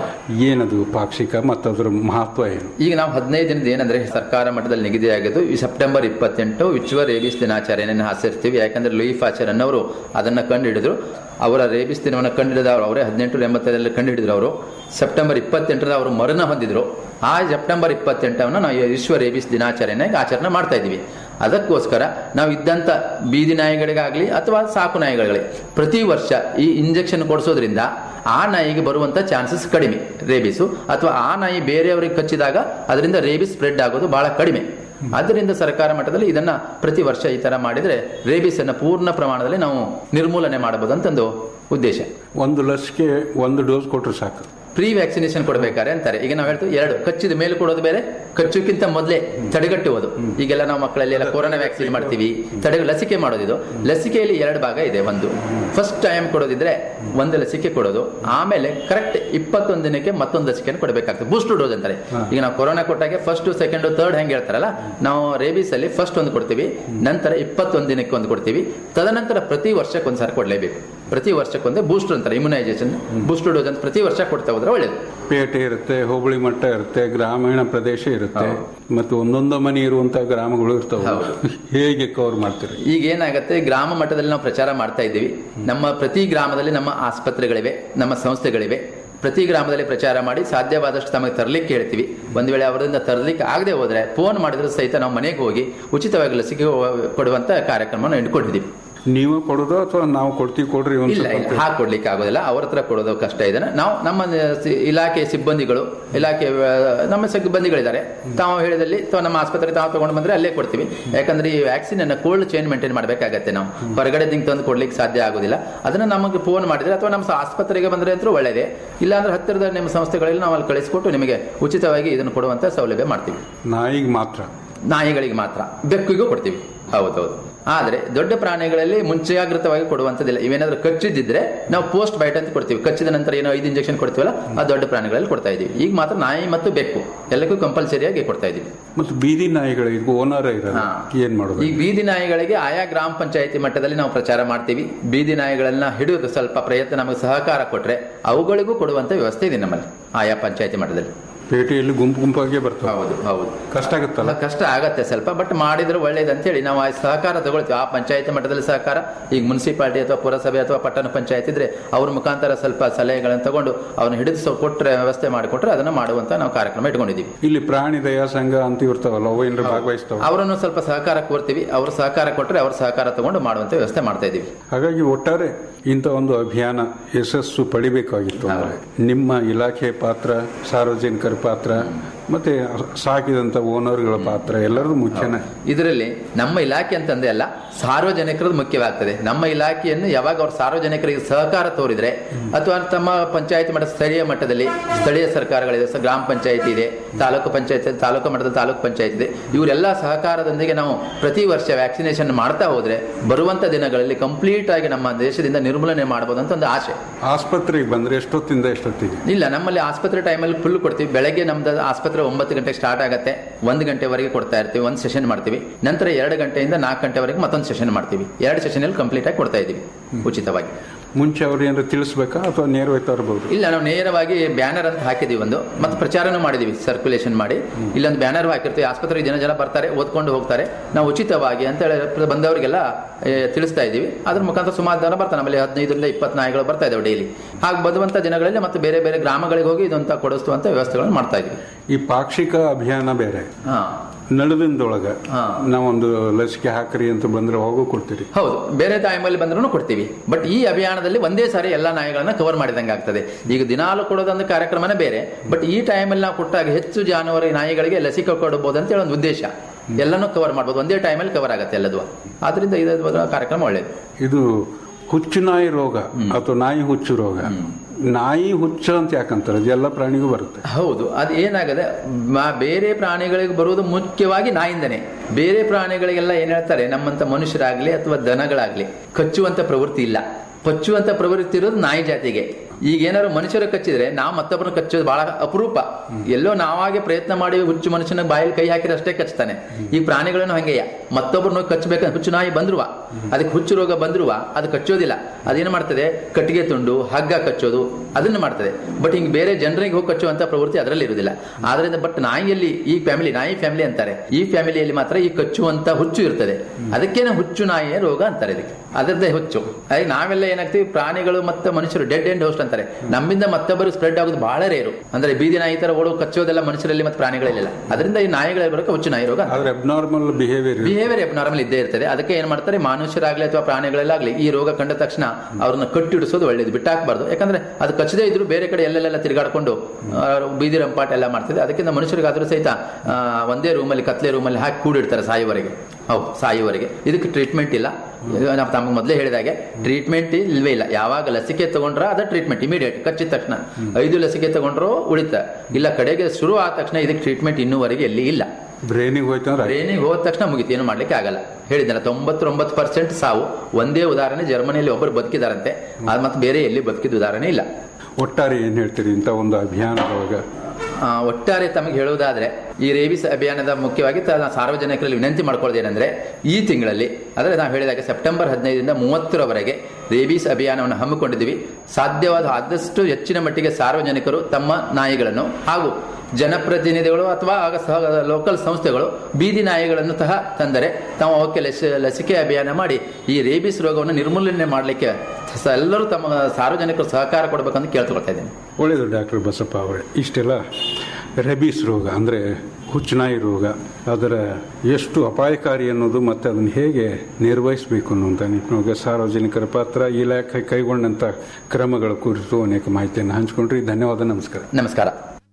ಏನದು ಪಾಕ್ಷಿಕ ಮತ್ತು ಅದರ ಮಹತ್ವ ಏನು ಈಗ ನಾವು ಹದಿನೈದು ದಿನದ ಏನಂದ್ರೆ ಸರ್ಕಾರ ಮಟ್ಟದಲ್ಲಿ ನಿಗದಿಯಾಗಿದ್ದು ಈ ಸೆಪ್ಟೆಂಬರ್ ಇಪ್ಪತ್ತೆಂಟು ವಿಶ್ವ ರೇಬಿಸ್ ದಿನಾಚರಣೆಯನ್ನು ಆಚರಿಸ್ತೀವಿ ಯಾಕಂದ್ರೆ ಲೂಯಿ ಫಾಚರ್ ಅನ್ನೋರು ಅದನ್ನ ಕಂಡುಹಿಡಿದ್ರು ಅವರ ರೇಬಿಸ್ ದಿನವನ್ನು ಕಂಡುಹಿಡಿದ ಅವರೇ ಹದಿನೆಂಟು ಎಂಬತ್ತೈದರಲ್ಲಿ ಕಂಡುಹಿಡಿದ್ರು ಅವರು ಸೆಪ್ಟೆಂಬರ್ ಇಪ್ಪತ್ತೆಂಟರ ಅವರು ಮರಣ ಹೊಂದಿದ್ರು ಆ ಸೆಪ್ಟೆಂಬರ್ ಇಪ್ಪತ್ತೆಂಟನ್ನು ನಾವು ವಿಶ್ವ ರೇಬಿಸ್ ದಿನಾಚರಣೆಗೆ ಆಚರಣೆ ಮಾಡ್ತಾ ಇದೀವಿ ಅದಕ್ಕೋಸ್ಕರ ನಾವು ಇದ್ದಂತ ಬೀದಿ ನಾಯಿಗಳಿಗಾಗ್ಲಿ ಅಥವಾ ಸಾಕು ನಾಯಿಗಳಿಗೆ ಪ್ರತಿ ವರ್ಷ ಈ ಇಂಜೆಕ್ಷನ್ ಕೊಡಿಸೋದ್ರಿಂದ ಆ ನಾಯಿಗೆ ಬರುವಂತ ಚಾನ್ಸಸ್ ಕಡಿಮೆ ರೇಬಿಸು ಅಥವಾ ಆ ನಾಯಿ ಬೇರೆಯವರಿಗೆ ಕಚ್ಚಿದಾಗ ಅದರಿಂದ ರೇಬಿಸ್ ಸ್ಪ್ರೆಡ್ ಆಗೋದು ಬಹಳ ಕಡಿಮೆ ಆದ್ದರಿಂದ ಸರ್ಕಾರ ಮಟ್ಟದಲ್ಲಿ ಇದನ್ನ ಪ್ರತಿ ವರ್ಷ ಈ ತರ ಮಾಡಿದ್ರೆ ರೇಬಿಸ್ ಅನ್ನ ಪೂರ್ಣ ಪ್ರಮಾಣದಲ್ಲಿ ನಾವು ನಿರ್ಮೂಲನೆ ಮಾಡಬಹುದು ಅಂತಂದು ಉದ್ದೇಶ ಒಂದು ಲಸಿಕೆ ಒಂದು ಡೋಸ್ ಕೊಟ್ಟರೆ ಸಾಕು ಪ್ರೀ ವ್ಯಾಕ್ಸಿನೇಷನ್ ಕೊಡಬೇಕಾರೆ ಅಂತಾರೆ ಈಗ ನಾವು ಹೇಳ್ತೀವಿ ಎರಡು ಕಚ್ಚಿದ ಮೇಲೆ ಕೊಡೋದು ಬೇರೆ ಕಚ್ಚೋಕ್ಕಿಂತ ಮೊದಲೇ ತಡೆಗಟ್ಟುವುದು ಈಗೆಲ್ಲ ನಾವು ಮಕ್ಕಳಲ್ಲಿ ಎಲ್ಲ ಕೊರೋನಾ ವ್ಯಾಕ್ಸಿನ್ ಮಾಡ್ತೀವಿ ತಡೆ ಲಸಿಕೆ ಮಾಡೋದಿದು ಲಸಿಕೆಯಲ್ಲಿ ಎರಡು ಭಾಗ ಇದೆ ಒಂದು ಫಸ್ಟ್ ಟೈಮ್ ಕೊಡೋದಿದ್ರೆ ಒಂದು ಲಸಿಕೆ ಕೊಡೋದು ಆಮೇಲೆ ಕರೆಕ್ಟ್ ಇಪ್ಪತ್ತೊಂದು ದಿನಕ್ಕೆ ಮತ್ತೊಂದು ಲಸಿಕೆಯನ್ನು ಕೊಡಬೇಕಾಗ್ತದೆ ಬೂಸ್ಟರ್ ಡೋಸ್ ಅಂತಾರೆ ಈಗ ನಾವು ಕೊರೋನಾ ಕೊಟ್ಟಾಗೆ ಫಸ್ಟ್ ಸೆಕೆಂಡ್ ಥರ್ಡ್ ಹೆಂಗೆ ಹೇಳ್ತಾರಲ್ಲ ನಾವು ರೇಬಿಸ್ ಅಲ್ಲಿ ಫಸ್ಟ್ ಒಂದು ಕೊಡ್ತೀವಿ ನಂತರ ಇಪ್ಪತ್ತೊಂದು ದಿನಕ್ಕೆ ಒಂದು ಕೊಡ್ತೀವಿ ತದನಂತರ ಪ್ರತಿ ವರ್ಷಕ್ಕೆ ಒಂದ್ಸಾರಿ ಕೊಡಲೇಬೇಕು ಪ್ರತಿ ವರ್ಷಕ್ಕೊಂದು ಬೂಸ್ಟರ್ ಅಂತಾರೆ ಇಮ್ಯುನೈಸೇಷನ್ ಬೂಸ್ಟರ್ ಡೋಸ್ ಅಂತ ಪ್ರತಿ ವರ್ಷ ಕೊಡ್ತಾ ಹೋದ್ರೆ ಒಳ್ಳೇದು ಪೇಟೆ ಇರುತ್ತೆ ಹೋಬಳಿ ಮಟ್ಟ ಇರುತ್ತೆ ಗ್ರಾಮೀಣ ಪ್ರದೇಶ ಇರುತ್ತೆ ಮತ್ತು ಒಂದೊಂದು ಮನೆ ಇರುವಂತಹ ಗ್ರಾಮಗಳು ಇರ್ತವೆ ಹೇಗೆ ಕವರ್ ಮಾಡ್ತೀರಿ ಈಗ ಏನಾಗುತ್ತೆ ಗ್ರಾಮ ಮಟ್ಟದಲ್ಲಿ ನಾವು ಪ್ರಚಾರ ಮಾಡ್ತಾ ಇದ್ದೀವಿ ನಮ್ಮ ಪ್ರತಿ ಗ್ರಾಮದಲ್ಲಿ ನಮ್ಮ ಆಸ್ಪತ್ರೆಗಳಿವೆ ನಮ್ಮ ಸಂಸ್ಥೆಗಳಿವೆ ಪ್ರತಿ ಗ್ರಾಮದಲ್ಲಿ ಪ್ರಚಾರ ಮಾಡಿ ಸಾಧ್ಯವಾದಷ್ಟು ತಮಗೆ ತರಲಿಕ್ಕೆ ಹೇಳ್ತೀವಿ ಒಂದ್ ವೇಳೆ ಅವರಿಂದ ತರಲಿಕ್ಕೆ ಆಗದೆ ಹೋದ್ರೆ ಫೋನ್ ಮಾಡಿದ್ರೆ ಸಹಿತ ನಾವು ಮನೆಗೆ ಹೋಗಿ ಉಚಿತವಾಗಿ ಲಸಿಕೆ ಕೊಡುವಂತ ಕಾರ್ಯಕ್ರಮವನ್ನು ಇಟ್ಕೊಂಡಿದ್ದೀವಿ ನೀವು ಕೊಡೋದು ಅಥವಾ ನಾವು ಕೊಡ್ತೀವಿ ಕೊಡ್ರಿ ಒಂದ್ ಇಲ್ಲ ಸ್ವಲ್ಪ ಇಲ್ಲ ಹಾಗೆ ಕೊಡ್ಲಿಕ್ಕೆ ಆಗೋದಿಲ್ಲ ಅವ್ರ ಹತ್ರ ಕೊಡೋದು ಕಷ್ಟ ಇದೆ ನಾವು ನಮ್ಮ ಸಿ- ಇಲಾಖೆ ಸಿಬ್ಬಂದಿಗಳು ಇಲಾಖೆ ಆ, ನಮ್ಮ ಸಿಬ್ಬಂದಿಗಳಿದ್ದಾರೆ ತಾವು ಹೇಳಿದಲ್ಲಿ ಅಥವಾ ನಮ್ಮ ಆಸ್ಪತ್ರೆ ತಾವು ತಗೊಂಡು ಬಂದ್ರೆ ಅಲ್ಲೇ ಕೊಡ್ತೀವಿ ಯಾಕಂದ್ರೆ ಈ ವ್ಯಾಕ್ಸಿನ್ ಅನ್ನ ಕೋಲ್ಡ್ ಚೈನ್ ಮೇಂಟೈನ್ ಮಾಡಬೇಕಾಗತ್ತೆ ನಾವು ಹೊರಗಡೆ ದಿಂಗ್ ತಂದು ಕೊಡ್ಲಿಕ್ಕೆ ಸಾಧ್ಯ ಆಗೋದಿಲ್ಲ ಅದನ್ನ ನಮಗೆ ಫೋನ್ ಮಾಡಿದ್ರೆ ಅಥವಾ ನಮ್ಮ ಆಸ್ಪತ್ರೆಗೆ ಬಂದ್ರೆ ಅಂತೂ ಒಳ್ಳೆಯದೇ ಇಲ್ಲ ಅಂದ್ರೆ ಹತ್ತಿರದ ನಿಮ್ಮ ಸಂಸ್ಥೆಗಳಲ್ಲಿ ನಾವು ಅಲ್ಲಿ ಕಳಿಸ್ಕೊಟ್ಟು ನಿಮಗೆ ಉಚಿತವಾಗಿ ಇದನ್ನು ಕೊಡುವಂತ ಸೌಲಭ್ಯ ಮಾಡ್ತೀವಿ ನಾಯಿಗೆ ಮಾತ್ರ ನಾಯಿಗಳಿಗೆ ಮಾತ್ರ ಬೆಕ್ಕಿಗೂ ಕೊಡ್ತೀವಿ ಹೌದೌದು ಆದ್ರೆ ದೊಡ್ಡ ಪ್ರಾಣಿಗಳಲ್ಲಿ ಮುಂಜಾಗ್ರತವಾಗಿ ಕೊಡುವಂತದಿಲ್ಲ ಇವೇನಾದ್ರೂ ಕಚ್ಚಿದ್ದಿದ್ರೆ ನಾವು ಪೋಸ್ಟ್ ಬೈಟ್ ಅಂತ ಕೊಡ್ತೀವಿ ಕಚ್ಚಿದ ನಂತರ ಏನೋ ಐದು ಇಂಜೆಕ್ಷನ್ ಕೊಡ್ತೀವಲ್ಲ ಆ ದೊಡ್ಡ ಪ್ರಾಣಿಗಳಲ್ಲಿ ಕೊಡ್ತಾ ಇದೀವಿ ಈಗ ಮಾತ್ರ ನಾಯಿ ಮತ್ತು ಬೆಕ್ಕು ಎಲ್ಲಕ್ಕೂ ಕಂಪಲ್ಸರಿಯಾಗಿ ಕೊಡ್ತಾ ಇದೀವಿ ಮತ್ತು ಬೀದಿ ನಾಯಿಗಳಿಗೆ ಓನರ್ ಇರಲ್ಲ ಏನ್ ಮಾಡೋದು ಈ ಬೀದಿ ನಾಯಿಗಳಿಗೆ ಆಯಾ ಗ್ರಾಮ ಪಂಚಾಯತಿ ಮಟ್ಟದಲ್ಲಿ ನಾವು ಪ್ರಚಾರ ಮಾಡ್ತೀವಿ ಬೀದಿ ನಾಯಿಗಳನ್ನ ಹಿಡಿಯೋದು ಸ್ವಲ್ಪ ಪ್ರಯತ್ನ ನಮಗೆ ಸಹಕಾರ ಕೊಟ್ರೆ ಅವುಗಳಿಗೂ ಕೊಡುವಂತ ವ್ಯವಸ್ಥೆ ಇದೆ ನಮ್ಮಲ್ಲಿ ಆಯಾ ಪಂಚಾಯತಿ ಮಟ್ಟದಲ್ಲಿ ಪೇಟೆಯಲ್ಲಿ ಗುಂಪು ಗುಂಪಾಗೆ ಬರ್ತವೆ ಹೌದು ಹೌದು ಕಷ್ಟ ಆಗುತ್ತಲ್ಲ ಕಷ್ಟ ಆಗತ್ತೆ ಸ್ವಲ್ಪ ಬಟ್ ಮಾಡಿದ್ರೆ ಒಳ್ಳೇದು ಅಂತೇಳಿ ನಾವು ಆ ಸಹಕಾರ ತಗೊಳ್ತೀವಿ ಆ ಪಂಚಾಯತಿ ಮಟ್ಟದಲ್ಲಿ ಸಹಕಾರ ಈಗ ಮುನ್ಸಿಪಾಲಿಟಿ ಅಥವಾ ಪುರಸಭೆ ಅಥವಾ ಪಟ್ಟಣ ಪಂಚಾಯತ್ ಇದ್ರೆ ಅವ್ರ ಮುಖಾಂತರ ಸ್ವಲ್ಪ ಸಲಹೆಗಳನ್ನು ತಗೊಂಡು ಅವ್ರನ್ನ ಹಿಡಿದು ಸೊ- ಕೊಟ್ರೆ ವ್ಯವಸ್ಥೆ ಮಾಡಿಕೊಟ್ರೆ ಅದನ್ನ ಮಾಡುವಂತ ನಾವು ಕಾರ್ಯಕ್ರಮ ಇಟ್ಕೊಂಡಿದ್ದೀವಿ ಇಲ್ಲಿ ಪ್ರಾಣಿ ದಯಾ ಸಂಘ ಅಂತ ಇರ್ತಾವಲ್ಲ ಅವು ಏನಾರ ಭಾಗವಹಿಸ್ತಾವ ಅವರನ್ನು ಸ್ವಲ್ಪ ಸಹಕಾರ ಕೋರ್ತೀವಿ ಅವ್ರ ಸಹಕಾರ ಕೊಟ್ರೆ ಅವ್ರ ಸಹಕಾರ ತಗೊಂಡು ಮಾಡುವಂತ ವ್ಯವಸ್ಥೆ ಮಾಡ್ತಾ ಇದೀವಿ ಹಾಗಾಗಿ ಒಟ್ಟಾರೆ ಇಂಥ ಒಂದು ಅಭಿಯಾನ ಯಶಸ್ಸು ಪಡಿಬೇಕಾಗಿತ್ತು ಅಂದ್ರೆ ನಿಮ್ಮ ಇಲಾಖೆ ಪಾತ್ರ ಸಾರ್ವಜನಿಕರ ಪಾತ್ರ ಮತ್ತೆ ಸಾಕಿದಂತ ಓನರ್ಗಳ ಪಾತ್ರ ಎಲ್ಲರದು ಮುಖ್ಯನೇ ಇದರಲ್ಲಿ ನಮ್ಮ ಇಲಾಖೆ ಅಂತಂದೇ ಅಲ್ಲ ಸಾರ್ವಜನಿಕರದ್ದು ಮುಖ್ಯವಾಗ್ತದೆ ನಮ್ಮ ಇಲಾಖೆಯನ್ನು ಯಾವಾಗ ಅವ್ರ ಸಾರ್ವಜನಿಕರಿಗೆ ಸಹಕಾರ ತೋರಿದ್ರೆ ಅಥವಾ ತಮ್ಮ ಪಂಚಾಯತಿ ಮಟ್ಟ ಸ್ಥಳೀಯ ಮಟ್ಟದಲ್ಲಿ ಸ್ಥಳೀಯ ಸರ್ಕಾರಗಳಿದೆ ಸ- ಗ್ರಾಮ ಪಂಚಾಯತಿ ಇದೆ ತಾಲೂಕು ಪಂಚಾಯತ್ ತಾಲೂಕು ಮಟ್ಟದ ತಾಲೂಕು ಪಂಚಾಯತ್ ಇದೆ ಇವರೆಲ್ಲ ಸಹಕಾರದೊಂದಿಗೆ ನಾವು ಪ್ರತಿ ವರ್ಷ ವ್ಯಾಕ್ಸಿನೇಷನ್ ಮಾಡ್ತಾ ಹೋದ್ರೆ ಬರುವಂತ ದಿನಗಳಲ್ಲಿ ಕಂಪ್ಲೀಟ್ ಆಗಿ ನಮ್ಮ ದೇಶದಿಂದ ನಿರ್ಮೂಲನೆ ಮಾಡಬಹುದು ಅಂತ ಒಂದು ಆಸೆ ಆಸ್ಪತ್ರೆಗೆ ಬಂದ್ರೆ ಎಷ್ಟೊತ್ತಿಂದ ಎಷ್ಟೊತ್ತಿಗೆ ಇಲ್ಲ ನಮ್ಮಲ್ಲಿ ಆಸ್ಪತ್ರೆ ಟೈಮಲ್ಲಿ ಫುಲ್ ಕೊಡ್ತೀವಿ ಬೆಳಗ್ಗೆ ನಮ್ದು ಆಸ್ಪತ್ರೆ ಒಂಬತ್ತು ಗಂಟೆಗೆ ಸ್ಟಾರ್ಟ್ ಆಗುತ್ತೆ ಒಂದು ಗಂಟೆವರೆಗೆ ಕೊಡ್ತಾ ಇರ್ತೀವಿ ಒಂದು ಸೆಷನ್ ಮಾಡ್ತೀವಿ ನಂತರ ಎರಡು ಗಂಟೆಯಿಂದ ನಾಲ್ಕು ಗಂಟೆವರೆಗೆ ಮತ್ತೊಂದು ಸೆಷನ್ ಮಾಡ್ತೀವಿ ಎರಡು ಸೆಷನ್ ಕಂಪ್ಲೀಟ್ ಆಗಿ ಕೊಡ್ತಾ ಇದ್ದೀವಿ ಉಚಿತವಾಗಿ ಮುಂಚೆ ಅವ್ರು ಏನಾದ್ರು ತಿಳಿಸ್ಬೇಕಾ ಅಥವಾ ನೇರವಾಗಿ ತರಬಹುದು ಇಲ್ಲ ನಾವು ನೇರವಾಗಿ ಬ್ಯಾನರ್ ಅಂತ ಹಾಕಿದೀವಿ ಒಂದು ಮತ್ತು ಪ್ರಚಾರನೂ ಮಾಡಿದೀವಿ ಸರ್ಕ್ಯುಲೇಷನ್ ಮಾಡಿ ಇಲ್ಲೊಂದು ಬ್ಯಾನರ್ ಹಾಕಿರ್ತೀವಿ ಆಸ್ಪತ್ರೆಗೆ ಜನ ಜನ ಬರ್ತಾರೆ ಓದ್ಕೊಂಡು ಹೋಗ್ತಾರೆ ನಾವು ಉಚಿತವಾಗಿ ಅಂತ ಹೇಳಿ ಬಂದವರಿಗೆಲ್ಲ ಏ, ತಿಳಿಸ್ತಾ ಇದ್ದೀವಿ ಅದ್ರ ಮುಖಾಂತರ ಸುಮಾರು ಜನ ಬರ್ತಾರೆ ನಮ್ಮಲ್ಲಿ ಹದಿನೈದರಿಂದ ಇಪ್ಪತ್ತು ನಾಯಿಗಳು ಬರ್ತಾ ಇದಾವೆ ಡೈಲಿ ಹಾಗೆ ಬಂದಂಥ ದಿನಗಳಲ್ಲಿ ಮತ್ತೆ ಬೇರೆ ಬೇರೆ ಗ್ರಾಮಗಳಿಗೆ ಹೋಗಿ ಇದಂತ ಕೊಡಿಸುವಂತ ವ್ಯವಸ್ಥೆಗಳನ್ನು ಮಾಡ್ತಾ ಇದ್ದೀವಿ ಈ ಪಾಕ್ಷಿಕ ಅಭಿಯಾನ ಬೇರೆ ಹಾ ನಳದಿಂದೊಳಗ ನಾವೊಂದು ಲಸಿಕೆ ಹಾಕ್ರಿ ಅಂತ ಬಂದ್ರೆ ಹೋಗು ಕೊಡ್ತೀರಿ ಹೌದು ಬೇರೆ ಟೈಮಲ್ಲಿ ಬಂದ್ರೂ ಕೊಡ್ತೀವಿ ಬಟ್ ಈ ಅಭಿಯಾನದಲ್ಲಿ ಒಂದೇ ಸಾರಿ ಎಲ್ಲಾ ನಾಯಿಗಳನ್ನ ಕವರ್ ಮಾಡಿದಂಗೆ ಆಗ್ತದೆ ಈಗ ದಿನಾಲು ಕೊಡೋದೊಂದು ಕಾರ್ಯಕ್ರಮನೇ ಬೇರೆ ಬಟ್ ಈ ಟೈಮಲ್ಲಿ ನಾವು ಕೊಟ್ಟಾಗ ಹೆಚ್ಚು ಜಾನುವಾರು ನಾಯಿಗಳಿಗೆ ಲಸಿಕೆ ಕೊಡಬಹುದು ಅಂತ ಹೇಳಿ ಒಂದು ಉದ್ದೇಶ ಎಲ್ಲನೂ ಕವರ್ ಮಾಡ್ಬೋದು ಒಂದೇ ಟೈಮಲ್ಲಿ ಕವರ್ ಆಗುತ್ತೆ ಎಲ್ಲದು ಆದ್ರಿಂದ ಇದು ಕಾರ್ಯಕ್ರಮ ಒಳ್ಳೇದು ಇದು ಹುಚ್ಚು ನಾಯಿ ರೋಗ ಅಥವಾ ನಾಯಿ ಹುಚ್ಚು ರೋಗ ನಾಯಿ ಹುಚ್ಚು ಅಂತ ಯಾಕಂತಾರೆ ಅದು ಎಲ್ಲ ಪ್ರಾಣಿಗೂ ಬರುತ್ತೆ ಹೌದು ಅದು ಏನಾಗದೆ ಮ- ಬೇರೆ ಪ್ರಾಣಿಗಳಿಗೆ ಬರುವುದು ಮುಖ್ಯವಾಗಿ ನಾಯಿಂದನೇ ಬೇರೆ ಪ್ರಾಣಿಗಳಿಗೆಲ್ಲ ಏನ್ ಹೇಳ್ತಾರೆ ನಮ್ಮಂತ ಮನುಷ್ಯರಾಗ್ಲಿ ಅಥವಾ ದನಗಳಾಗ್ಲಿ ಕಚ್ಚುವಂತ ಪ್ರವೃತ್ತಿ ಇಲ್ಲ ಕಚ್ಚುವಂತ ಪ್ರವೃತ್ತಿ ಇರೋದು ನಾಯಿ ಜಾತಿಗೆ ಈಗ ಏನಾದ್ರು ಮನುಷ್ಯರು ಕಚ್ಚಿದ್ರೆ ನಾವು ಮತ್ತೊಬ್ಬರನ್ನ ಕಚ್ಚೋದು ಬಹಳ ಅಪರೂಪ ಎಲ್ಲೋ ನಾವಾಗೆ ಪ್ರಯತ್ನ ಮಾಡಿ ಹುಚ್ಚು ಮನುಷ್ಯನ ಬಾಯಲ್ಲಿ ಕೈ ಹಾಕಿದ್ರೆ ಅಷ್ಟೇ ಕಚ್ತಾನೆ ಈ ಪ್ರಾಣಿಗಳನ್ನು ಹಂಗೆಯ ಮತ್ತೊಬ್ಬರನ್ನ ಕಚ್ಚಬೇಕಂದ್ರೆ ಹುಚ್ಚು ನಾಯಿ ಬಂದ್ರುವ ಅದಕ್ಕೆ ಹುಚ್ಚು ರೋಗ ಬಂದ್ರುವ ಅದು ಕಚ್ಚೋದಿಲ್ಲ ಅದೇನು ಮಾಡ್ತದೆ ಕಟ್ಟಿಗೆ ತುಂಡು ಹಗ್ಗ ಕಚ್ಚೋದು ಅದನ್ನ ಮಾಡ್ತದೆ ಬಟ್ ಹಿಂಗ್ ಬೇರೆ ಜನರಿಗೆ ಹೋಗಿ ಕಚ್ಚುವಂತ ಪ್ರವೃತ್ತಿ ಅದರಲ್ಲಿ ಇರುವುದಿಲ್ಲ ಆದ್ರಿಂದ ಬಟ್ ನಾಯಿಯಲ್ಲಿ ಈ ಫ್ಯಾಮಿಲಿ ನಾಯಿ ಫ್ಯಾಮಿಲಿ ಅಂತಾರೆ ಈ ಫ್ಯಾಮಿಲಿಯಲ್ಲಿ ಮಾತ್ರ ಈ ಕಚ್ಚುವಂತ ಹುಚ್ಚು ಇರ್ತದೆ ಅದಕ್ಕೇನೆ ಹುಚ್ಚು ನಾಯಿಯ ರೋಗ ಅಂತಾರೆ ಇದಕ್ಕೆ ಅದರದ್ದೇ ಹುಚ್ಚು ಹಾಗೆ ನಾವೆಲ್ಲ ಏನಾಗ್ತೀವಿ ಪ್ರಾಣಿಗಳು ಮತ್ತೆ ಮನುಷ್ಯರು ಡೆಡ್ ಎಂಡ್ ಹೋಸ್ಟ್ ಅಂತಾರೆ ನಮ್ಮಿಂದ ಮತ್ತೊಬ್ಬರು ಸ್ಪ್ರೆಡ್ ಆಗೋದು ಬಹಳ ರೇರು ಅಂದ್ರೆ ಬೀದಿ ನಾಯಿ ತರ ಓಡೋ ಕಚ್ಚೋದೆಲ್ಲ ಮನುಷ್ಯರಲ್ಲಿ ಮತ್ತೆ ಪ್ರಾಣಿಗಳಲ್ಲಿಲ್ಲ ಅದರಿಂದ ಈ ನಾಯಿಗಳ ಬರೋಕೆ ಹುಚ್ಚು ನಾಯಿ ರೋಗ ಆದ್ರೆ ಅಬ್ನಾರ್ಮಲ್ ಬಿಹೇವಿಯರ್ ಬಿಹೇವಿಯರ್ ನಾರ್ಮಲ್ ಇದ್ದೇ ಇರ್ತದೆ ಅದಕ್ಕೆ ಏನ್ ಮಾಡ್ತಾರೆ ಮನುಷ್ಯರಾಗ್ಲಿ ಅಥವಾ ಪ್ರಾಣಿಗಳಲ್ಲಾಗ್ಲಿ ಈ ರೋಗ ಕಂಡ ತಕ್ಷಣ ಅವ್ರನ್ನ ಕಟ್ಟಿಡಿಸೋದು ಒಳ್ಳೇದು ಬಿಟ್ಟಾಕ್ಬಾರ್ದು ಯಾಕಂದ್ರೆ ಅದು ಕಚ್ಚದೇ ಇದ್ರು ಬೇರೆ ಕಡೆ ಎಲ್ಲೆಲ್ಲ ತಿರುಗಾಡ್ಕೊಂಡು ಆ, ಬೀದಿ ರಂಪಾಟ ಎಲ್ಲ ಮಾಡ್ತಿದೆ ಅದಕ್ಕಿಂತ ಮನುಷ್ಯರಿಗಾದ್ರೂ ಸಹಿತ ಆ, ಒಂದೇ ರೂಮಲ್ಲಿ ಕತ್ಲೆ ರೂಮಲ್ಲಿ ಹಾಕಿ ಕೂಡಿಡ್ತಾರೆ ಸಾಯುವರೆಗೆ ಹೌದು ಸಾಯುವರೆಗೆ ಇದಕ್ಕೆ ಟ್ರೀಟ್ಮೆಂಟ್ ಇಲ್ಲ ಇದು ನಾವು ತಮಗೆ ಮೊದಲೇ ಹೇಳಿದಾಗೆ ಟ್ರೀಟ್ಮೆಂಟ್ ಇಲ್ವೇ ಇಲ್ಲ ಯಾವಾಗ ಲಸಿಕೆ ತಗೊಂಡ್ರ ಅದ ಟ್ರೀಟ್ಮೆಂಟ್ ಇಮಿಡಿಯೇಟ್ ಕಚ್ಚಿದ ತಕ್ಷಣ ಐದು ಲಸಿಕೆ ತಗೊಂಡ್ರು ಉಳಿತ ಇಲ್ಲ ಕಡೆಗೆ ಶುರು ಆದ ತಕ್ಷಣ ಇದಕ್ಕೆ ಟ್ರೀಟ್ಮೆಂಟ್ ಇನ್ನೂವರೆಗೆ ಎಲ್ಲಿ ಇಲ್ಲ ಬ್ರೈನಿಗೆ ಹೋಯ್ತಂದ್ರೆ ಬ್ರೈನಿಗೆ ಹೋದ ತಕ್ಷಣ ಮುಗಿತು ಏನು ಮಾಡ್ಲಿಕ್ಕೆ ಆಗಲ್ಲ ಹೇಳಿದ್ದಲ್ಲ ತೊಂಬತ್ತೊಂಬತ್ತು ಪರ್ಸೆಂಟ್ ಸಾವು ಒಂದೇ ಉದಾಹರಣೆ ಜರ್ಮನಿಯಲ್ಲಿ ಒಬ್ಬರು ಬದುಕಿದಾರಂತೆ ಅದು ಮತ್ತೆ ಬೇರೆ ಎಲ್ಲಿ ಬದುಕಿದ ಉದಾಹರಣೆ ಇಲ್ಲ ಒಟ್ಟಾರೆ ಏನ್ ಹೇಳ್ತೀರಿ ಇಂಥ ಒಂದು ಅಭಿಯಾನದೊಳಗ ಆ, ಒಟ್ಟಾರೆ ತಮಗೆ ಹೇಳುವುದಾದ್ರೆ ಈ ರೇಬಿಸ್ ಅಭಿಯಾನದ ಮುಖ್ಯವಾಗಿ ತ- ನಾನು ಸಾರ್ವಜನಿಕರಲ್ಲಿ ವಿನಂತಿ ಮಾಡ್ಕೊಳ್ಳೋದೇನೆಂದ್ರೆ ಈ ತಿಂಗಳಲ್ಲಿ ಅಂದ್ರೆ ನಾವು ಹೇಳಿದಾಗ ಸೆಪ್ಟೆಂಬರ್ ಹದಿನೈದರಿಂದ ಮೂವತ್ತರವರೆಗೆ ರೇಬಿಸ್ ಅಭಿಯಾನವನ್ನು ಹಮ್ಮಿಕೊಂಡಿದ್ದೀವಿ ಸಾಧ್ಯವಾದ ಆದಷ್ಟು ಹೆಚ್ಚಿನ ಮಟ್ಟಿಗೆ ಸಾರ್ವಜನಿಕರು ತಮ್ಮ ನಾಯಿಗಳನ್ನು ಹಾಗೂ ಜನಪ್ರತಿನಿಧಿಗಳು ಅಥವಾ ಆಗ ಸಹ ಲೋಕಲ್ ಸಂಸ್ಥೆಗಳು ಬೀದಿ ನಾಯಿಗಳನ್ನು ಸಹ ತಂದರೆ ತಾವು ಅವಕ್ಕೆ ಲಸ ಲಸಿಕೆ ಅಭಿಯಾನ ಮಾಡಿ ಈ ರೇಬಿಸ್ ರೋಗವನ್ನು ನಿರ್ಮೂಲನೆ ಮಾಡಲಿಕ್ಕೆ ಸ- ಎಲ್ಲರೂ ತಮ್ಮ ಸಾರ್ವಜನಿಕರು ಸಹಕಾರ ಕೊಡಬೇಕಂತ ಕೇಳ್ಕೊಳ್ತಾ ಇದ್ದೇನೆ ಒಳ್ಳೆಯದು ಡಾಕ್ಟರ್ ಬಸಪ್ಪ ಅವರೇ ಇಷ್ಟೆಲ್ಲ ರೆಬೀಸ್ ರೋಗ ಅಂದರೆ ಹುಚ್ಚುನಾಯಿ ರೋಗ ಅದರ ಎಷ್ಟು ಅಪಾಯಕಾರಿ ಅನ್ನೋದು ಮತ್ತು ಅದನ್ನು ಹೇಗೆ ನಿರ್ವಹಿಸಬೇಕು ಅನ್ನುವಂಥ ನಿಟ್ಟಿನೊಳಗೆ ಸಾರ್ವಜನಿಕರ ಪಾತ್ರ ಇಲಾಖೆ ಕೈಗೊಂಡಂಥ ಕ್ರಮಗಳ ಕುರಿತು ಅನೇಕ ಮಾಹಿತಿಯನ್ನು ಹಂಚಿಕೊಂಡ್ರಿ ಧನ್ಯವಾದ ನಮಸ್ಕಾರ ನಮಸ್ಕಾರ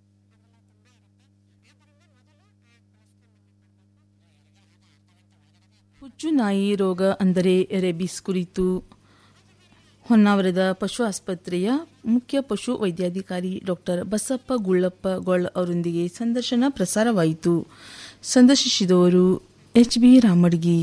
ಹುಚ್ಚು ನಾಯಿ ರೋಗ ಅಂದರೆ ರೆಬಿಸ್ ಕುರಿತು ಹೊನ್ನಾವರದ ಪಶು ಆಸ್ಪತ್ರೆಯ ಮುಖ್ಯ ಪಶು ವೈದ್ಯಾಧಿಕಾರಿ ಡಾಕ್ಟರ್ ಬಸಪ್ಪ ಗುಳ್ಳಪ್ಪ ಗೊಳ್ ಅವರೊಂದಿಗೆ ಸಂದರ್ಶನ ಪ್ರಸಾರವಾಯಿತು ಸಂದರ್ಶಿಸಿದವರು ಎಚ್ ಬಿ ರಾಮಡ್ಗಿ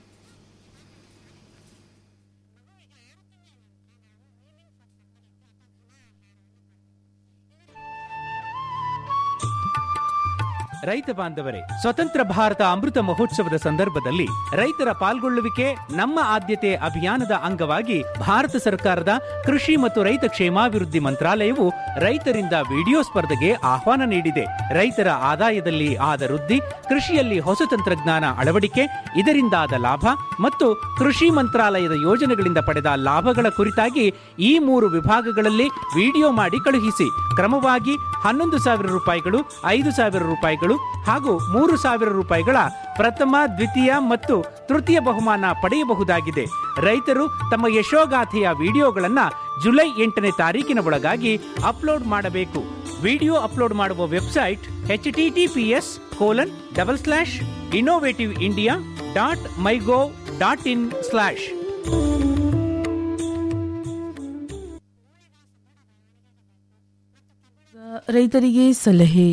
ರೈತ ಬಾಂಧವರೇ ಸ್ವತಂತ್ರ ಭಾರತ ಅಮೃತ ಮಹೋತ್ಸವದ ಸಂದರ್ಭದಲ್ಲಿ ರೈತರ ಪಾಲ್ಗೊಳ್ಳುವಿಕೆ ನಮ್ಮ ಆದ್ಯತೆ ಅಭಿಯಾನದ ಅಂಗವಾಗಿ ಭಾರತ ಸರ್ಕಾರದ ಕೃಷಿ ಮತ್ತು ರೈತ ಕ್ಷೇಮಾಭಿವೃದ್ಧಿ ಮಂತ್ರಾಲಯವು ರೈತರಿಂದ ವಿಡಿಯೋ ಸ್ಪರ್ಧೆಗೆ ಆಹ್ವಾನ ನೀಡಿದೆ ರೈತರ ಆದಾಯದಲ್ಲಿ ಆದ ವೃದ್ಧಿ ಕೃಷಿಯಲ್ಲಿ ಹೊಸ ತಂತ್ರಜ್ಞಾನ ಅಳವಡಿಕೆ ಇದರಿಂದಾದ ಲಾಭ ಮತ್ತು ಕೃಷಿ ಮಂತ್ರಾಲಯದ ಯೋಜನೆಗಳಿಂದ ಪಡೆದ ಲಾಭಗಳ ಕುರಿತಾಗಿ ಈ ಮೂರು ವಿಭಾಗಗಳಲ್ಲಿ ವಿಡಿಯೋ ಮಾಡಿ ಕಳುಹಿಸಿ ಕ್ರಮವಾಗಿ ಹನ್ನೊಂದು ಸಾವಿರ ರೂಪಾಯಿಗಳು ಐದು ಸಾವಿರ ರೂಪಾಯಿಗಳು ಹಾಗೂ ಮೂರು ಸಾವಿರ ರೂಪಾಯಿಗಳ ಪ್ರಥಮ ದ್ವಿತೀಯ ಮತ್ತು ತೃತೀಯ ಬಹುಮಾನ ಪಡೆಯಬಹುದಾಗಿದೆ ರೈತರು ತಮ್ಮ ಯಶೋಗಾಥೆಯ ವಿಡಿಯೋಗಳನ್ನ ಜುಲೈ ಎಂಟನೇ ತಾರೀಕಿನ ಒಳಗಾಗಿ ಅಪ್ಲೋಡ್ ಮಾಡಬೇಕು ವಿಡಿಯೋ ಅಪ್ಲೋಡ್ ಮಾಡುವ website H TTPS colon double slash innovative India dot MyGov dot in slash ರೈತರಿಗೆ ಸಲಹೆ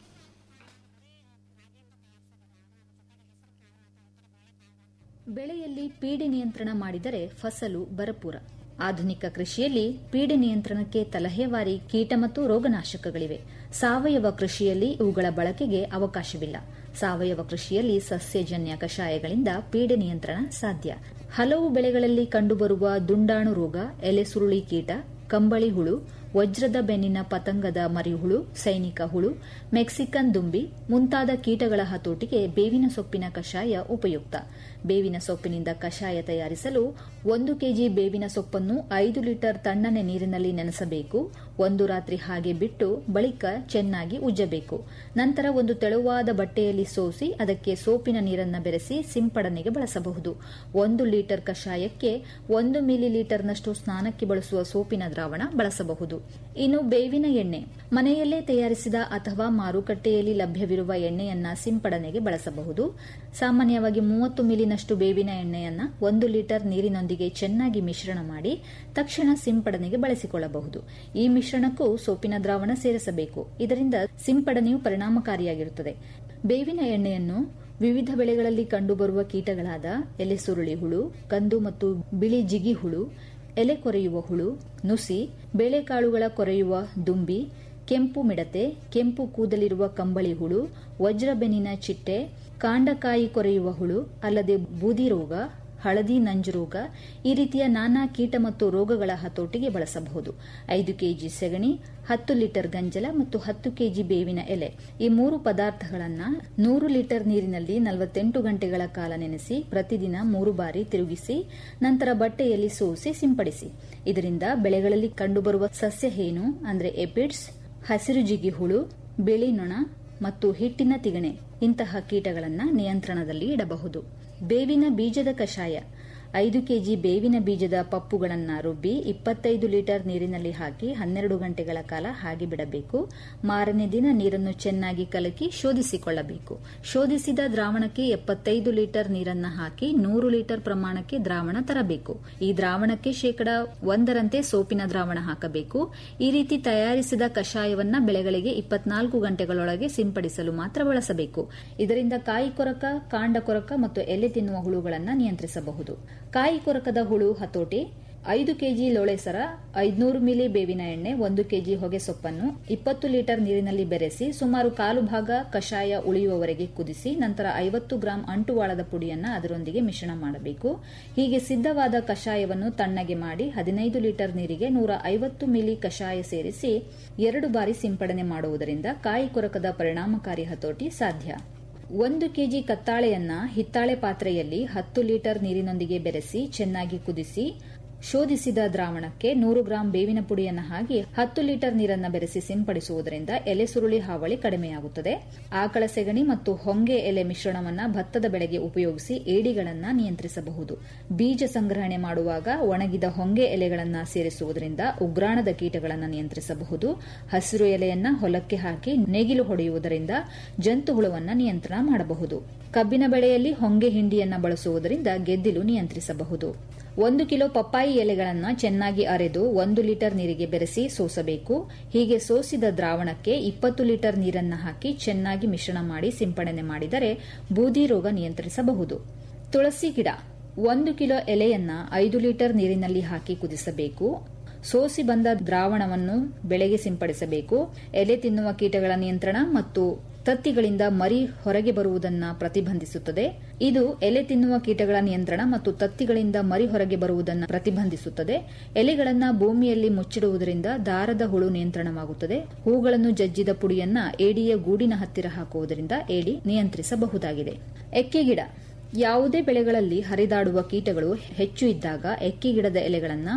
ಬೆಳೆಯಲ್ಲಿ ಪೀಡೆ ನಿಯಂತ್ರಣ ಮಾಡಿದರೆ ಫಸಲು ಭರಪೂರ ಆಧುನಿಕ ಕೃಷಿಯಲ್ಲಿ ಪೀಡೆ ನಿಯಂತ್ರಣಕ್ಕೆ ತಲಹೇವಾರಿ ಕೀಟ ಮತ್ತು ರೋಗನಾಶಕಗಳಿವೆ ಸಾವಯವ ಕೃಷಿಯಲ್ಲಿ ಇವುಗಳ ಬಳಕೆಗೆ ಅವಕಾಶವಿಲ್ಲ ಸಾವಯವ ಕೃಷಿಯಲ್ಲಿ ಸಸ್ಯಜನ್ಯ ಕಷಾಯಗಳಿಂದ ಪೀಡೆ ನಿಯಂತ್ರಣ ಸಾಧ್ಯ ಹಲವು ಬೆಳೆಗಳಲ್ಲಿ ಕಂಡುಬರುವ ದುಂಡಾಣು ರೋಗ ಎಲೆ ಸುರುಳಿ ಕೀಟ ಕಂಬಳಿ ಹುಳು ವಜ್ರದ ಬೆನ್ನಿನ ಪತಂಗದ ಮರಿಹುಳು ಸೈನಿಕ ಹುಳು ಮೆಕ್ಸಿಕನ್ ದುಂಬಿ ಮುಂತಾದ ಕೀಟಗಳ ಹತೋಟಿಗೆ ಬೇವಿನ ಸೊಪ್ಪಿನ ಕಷಾಯ ಉಪಯುಕ್ತ ಬೇವಿನ ಸೊಪ್ಪಿನಿಂದ ಕಷಾಯ ತಯಾರಿಸಲು ಒಂದು ಕೆಜಿ ಬೇವಿನ ಸೊಪ್ಪನ್ನು ಐದು ಲೀಟರ್ ತಣ್ಣನೆ ನೀರಿನಲ್ಲಿ ನೆನೆಸಬೇಕು ಒಂದು ರಾತ್ರಿ ಹಾಗೆ ಬಿಟ್ಟು ಬಳಿಕ ಚೆನ್ನಾಗಿ ಉಜ್ಜಬೇಕು ನಂತರ ಒಂದು ತೆಳುವಾದ ಬಟ್ಟೆಯಲ್ಲಿ ಸೋಸಿ ಅದಕ್ಕೆ ಸೋಪಿನ ನೀರನ್ನು ಬೆರೆಸಿ ಸಿಂಪಡಣೆಗೆ ಬಳಸಬಹುದು ಒಂದು ಲೀಟರ್ ಕಷಾಯಕ್ಕೆ ಒಂದು ಮಿಲಿ ಲೀಟರ್ನಷ್ಟು ಸ್ನಾನಕ್ಕೆ ಬಳಸುವ ಸೋಪಿನ ದ್ರಾವಣ ಬಳಸಬಹುದು ಇನ್ನು ಬೇವಿನ ಎಣ್ಣೆ ಮನೆಯಲ್ಲೇ ತಯಾರಿಸಿದ ಅಥವಾ ಮಾರುಕಟ್ಟೆಯಲ್ಲಿ ಲಭ್ಯವಿರುವ ಎಣ್ಣೆಯನ್ನ ಸಿಂಪಡಣೆಗೆ ಬಳಸಬಹುದು ಸಾಮಾನ್ಯವಾಗಿ ಮೂವತ್ತು ಮಿಲಿನಷ್ಟು ಬೇವಿನ ಎಣ್ಣೆಯನ್ನ ಒಂದು ಲೀಟರ್ ನೀರಿನೊಂದಿಗೆ ಚೆನ್ನಾಗಿ ಮಿಶ್ರಣ ಮಾಡಿ ತಕ್ಷಣ ಸಿಂಪಡಣೆಗೆ ಬಳಸಿಕೊಳ್ಳಬಹುದು ಈ ಮಿಶ್ರಣಕ್ಕೂ ಸೋಪಿನ ದ್ರಾವಣ ಸೇರಿಸಬೇಕು ಇದರಿಂದ ಸಿಂಪಡಣೆಯು ಪರಿಣಾಮಕಾರಿಯಾಗಿರುತ್ತದೆ ಬೇವಿನ ಎಣ್ಣೆಯನ್ನು ವಿವಿಧ ಬೆಳೆಗಳಲ್ಲಿ ಕಂಡುಬರುವ ಕೀಟಗಳಾದ ಎಲೆ ಸುರುಳಿ ಹುಳು ಕಂದು ಮತ್ತು ಬಿಳಿ ಜಿಗಿ ಹುಳು ಎಲೆ ಕೊರೆಯುವ ಹುಳು ನುಸಿ ಬೇಳೆಕಾಳುಗಳ ಕೊರೆಯುವ ದುಂಬಿ ಕೆಂಪು ಮಿಡತೆ ಕೆಂಪು ಕೂದಲಿರುವ ಕಂಬಳಿ ಹುಳು ವಜ್ರಬೆನ್ನಿನ ಚಿಟ್ಟೆ ಕಾಂಡಕಾಯಿ ಕೊರೆಯುವ ಹುಳು ಅಲ್ಲದೆ ಬೂದಿ ರೋಗ ಹಳದಿ ನಂಜು ರೋಗ ಈ ರೀತಿಯ ನಾನಾ ಕೀಟ ಮತ್ತು ರೋಗಗಳ ಹತೋಟಿಗೆ ಬಳಸಬಹುದು ಐದು ಕೆಜಿ ಸೆಗಣಿ ಹತ್ತು ಲೀಟರ್ ಗಂಜಲ ಮತ್ತು ಹತ್ತು ಕೆಜಿ ಬೇವಿನ ಎಲೆ ಈ ಮೂರು ಪದಾರ್ಥಗಳನ್ನು ನೂರು ಲೀಟರ್ ನೀರಿನಲ್ಲಿ ನಲವತ್ತೆಂಟು ಗಂಟೆಗಳ ಕಾಲ ನೆನೆಸಿ ಪ್ರತಿದಿನ ಮೂರು ಬಾರಿ ತಿರುಗಿಸಿ ನಂತರ ಬಟ್ಟೆಯಲ್ಲಿ ಸೋಸಿ ಸಿಂಪಡಿಸಿ ಇದರಿಂದ ಬೆಳೆಗಳಲ್ಲಿ ಕಂಡುಬರುವ ಸಸ್ಯ ಹೇನು ಅಂದರೆ ಎಪಿಡ್ಸ್ ಹಸಿರು ಜಿಗಿ ಹುಳು ಬಿಳಿ ನೊಣ ಮತ್ತು ಹಿಟ್ಟಿನ ತಿಗಣೆ ಇಂತಹ ಕೀಟಗಳನ್ನು ನಿಯಂತ್ರಣದಲ್ಲಿ ಇಡಬಹುದು ಬೇವಿನ ಬೀಜದ ಕಷಾಯ ಐದು ಕೆಜಿ ಬೇವಿನ ಬೀಜದ ಪಪ್ಪುಗಳನ್ನು ರುಬ್ಬಿ ಇಪ್ಪತ್ತೈದು ಲೀಟರ್ ನೀರಿನಲ್ಲಿ ಹಾಕಿ ಹನ್ನೆರಡು ಗಂಟೆಗಳ ಕಾಲ ಹಾಗೆ ಬಿಡಬೇಕು ಮಾರನೇ ದಿನ ನೀರನ್ನು ಚೆನ್ನಾಗಿ ಕಲಕಿ ಶೋಧಿಸಿಕೊಳ್ಳಬೇಕು ಶೋಧಿಸಿದ ದ್ರಾವಣಕ್ಕೆ ಎಪ್ಪತ್ತೈದು ಲೀಟರ್ ನೀರನ್ನು ಹಾಕಿ ನೂರು ಲೀಟರ್ ಪ್ರಮಾಣಕ್ಕೆ ದ್ರಾವಣ ತರಬೇಕು ಈ ದ್ರಾವಣಕ್ಕೆ ಶೇಕಡ ಒಂದರಂತೆ ಸೋಪಿನ ದ್ರಾವಣ ಹಾಕಬೇಕು ಈ ರೀತಿ ತಯಾರಿಸಿದ ಕಷಾಯವನ್ನ ಬೆಳೆಗಳಿಗೆ ಇಪ್ಪತ್ನಾಲ್ಕು ಗಂಟೆಗಳೊಳಗೆ ಸಿಂಪಡಿಸಲು ಮಾತ್ರ ಬಳಸಬೇಕು ಇದರಿಂದ ಕಾಯಿ ಕೊರಕ ಕಾಂಡ ಕೊರಕ ಮತ್ತು ಎಲೆ ತಿನ್ನುವ ಹುಳುಗಳನ್ನು ನಿಯಂತ್ರಿಸಬಹುದು ಕಾಯಿ ಕೊರಕದ ಹುಳು ಹತೋಟಿ ಐದು ಕೆಜಿ ಲೋಳೆಸರ ಐದುನೂರು ಮಿಲಿ ಬೇವಿನ ಎಣ್ಣೆ ಒಂದು ಕೆಜಿ ಹೊಗೆ ಸೊಪ್ಪನ್ನು ಇಪ್ಪತ್ತು ಲೀಟರ್ ನೀರಿನಲ್ಲಿ ಬೆರೆಸಿ ಸುಮಾರು ಕಾಲು ಭಾಗ ಕಷಾಯ ಉಳಿಯುವವರೆಗೆ ಕುದಿಸಿ ನಂತರ ಐವತ್ತು ಗ್ರಾಂ ಅಂಟುವಾಳದ ಪುಡಿಯನ್ನು ಅದರೊಂದಿಗೆ ಮಿಶ್ರಣ ಮಾಡಬೇಕು ಹೀಗೆ ಸಿದ್ಧವಾದ ಕಷಾಯವನ್ನು ತಣ್ಣಗೆ ಮಾಡಿ ಹದಿನೈದು ಲೀಟರ್ ನೀರಿಗೆ ನೂರ ಐವತ್ತು ಮಿಲಿ ಕಷಾಯ ಸೇರಿಸಿ ಎರಡು ಬಾರಿ ಸಿಂಪಡಣೆ ಮಾಡುವುದರಿಂದ ಕಾಯಿ ಕೊರಕದ ಪರಿಣಾಮಕಾರಿ ಹತೋಟಿ ಸಾಧ್ಯ ಒಂದು ಕೆಜಿ ಕತ್ತಾಳೆಯನ್ನ ಹಿತ್ತಾಳೆ ಪಾತ್ರೆಯಲ್ಲಿ ಹತ್ತು ಲೀಟರ್ ನೀರಿನೊಂದಿಗೆ ಬೆರೆಸಿ ಚೆನ್ನಾಗಿ ಕುದಿಸಿ ಶೋಧಿಸಿದ ದ್ರಾವಣಕ್ಕೆ ನೂರು ಗ್ರಾಂ ಬೇವಿನ ಪುಡಿಯನ್ನು ಹಾಕಿ ಹತ್ತು ಲೀಟರ್ ನೀರನ್ನು ಬೆರೆಸಿ ಸಿಂಪಡಿಸುವುದರಿಂದ ಎಲೆ ಸುರುಳಿ ಹಾವಳಿ ಕಡಿಮೆಯಾಗುತ್ತದೆ ಆಕಳ ಸೆಗಣಿ ಮತ್ತು ಹೊಂಗೆ ಎಲೆ ಮಿಶ್ರಣವನ್ನು ಭತ್ತದ ಬೆಳೆಗೆ ಉಪಯೋಗಿಸಿ ಏಡಿಗಳನ್ನು ನಿಯಂತ್ರಿಸಬಹುದು ಬೀಜ ಸಂಗ್ರಹಣೆ ಮಾಡುವಾಗ ಒಣಗಿದ ಹೊಂಗೆ ಎಲೆಗಳನ್ನು ಸೇರಿಸುವುದರಿಂದ ಉಗ್ರಾಣದ ಕೀಟಗಳನ್ನು ನಿಯಂತ್ರಿಸಬಹುದು ಹಸಿರು ಎಲೆಯನ್ನ ಹೊಲಕ್ಕೆ ಹಾಕಿ ನೇಗಿಲು ಹೊಡೆಯುವುದರಿಂದ ಜಂತು ಹುಳುವನ್ನು ನಿಯಂತ್ರಣ ಮಾಡಬಹುದು ಕಬ್ಬಿನ ಬೆಳೆಯಲ್ಲಿ ಹೊಂಗೆ ಹಿಂಡಿಯನ್ನು ಬಳಸುವುದರಿಂದ ಗೆದ್ದಿಲು ನಿಯಂತ್ರಿಸಬಹುದು ಒಂದು ಕಿಲೋ ಪಪ್ಪಾಯಿ ಎಲೆಗಳನ್ನು ಚೆನ್ನಾಗಿ ಅರೆದು ಒಂದು ಲೀಟರ್ ನೀರಿಗೆ ಬೆರೆಸಿ ಸೋಸಬೇಕು ಹೀಗೆ ಸೋಸಿದ ದ್ರಾವಣಕ್ಕೆ ಇಪ್ಪತ್ತು ಲೀಟರ್ ನೀರನ್ನು ಹಾಕಿ ಚೆನ್ನಾಗಿ ಮಿಶ್ರಣ ಮಾಡಿ ಸಿಂಪಡಣೆ ಮಾಡಿದರೆ ಬೂದಿ ರೋಗ ನಿಯಂತ್ರಿಸಬಹುದು ತುಳಸಿ ಗಿಡ ಒಂದು ಕಿಲೋ ಎಲೆಯನ್ನ ಐದು ಲೀಟರ್ ನೀರಿನಲ್ಲಿ ಹಾಕಿ ಕುದಿಸಬೇಕು ಸೋಸಿ ಬಂದ ದ್ರಾವಣವನ್ನು ಬೆಳೆಗೆ ಸಿಂಪಡಿಸಬೇಕು ಎಲೆ ತಿನ್ನುವ ಕೀಟಗಳ ನಿಯಂತ್ರಣ ಮತ್ತು ತತ್ತಿಗಳಿಂದ ಮರಿ ಹೊರಗೆ ಬರುವುದನ್ನು ಪ್ರತಿಬಂಧಿಸುತ್ತದೆ ಇದು ಎಲೆ ತಿನ್ನುವ ಕೀಟಗಳ ನಿಯಂತ್ರಣ ಮತ್ತು ತತ್ತಿಗಳಿಂದ ಮರಿ ಹೊರಗೆ ಬರುವುದನ್ನು ಪ್ರತಿಬಂಧಿಸುತ್ತದೆ ಎಲೆಗಳನ್ನು ಭೂಮಿಯಲ್ಲಿ ಮುಚ್ಚಿಡುವುದರಿಂದ ದಾರದ ಹುಳು ನಿಯಂತ್ರಣವಾಗುತ್ತದೆ ಹೂಗಳನ್ನು ಜಜ್ಜಿದ ಪುಡಿಯನ್ನ ಏಡಿಯ ಗೂಡಿನ ಹತ್ತಿರ ಹಾಕುವುದರಿಂದ ಏಡಿ ನಿಯಂತ್ರಿಸಬಹುದಾಗಿದೆ ಎಕ್ಕೆಗಿಡ ಯಾವುದೇ ಬೆಳೆಗಳಲ್ಲಿ ಹರಿದಾಡುವ ಕೀಟಗಳು ಹೆಚ್ಚು ಇದ್ದಾಗ ಎಕ್ಕೆಗಿಡದ ಎಲೆಗಳನ್ನು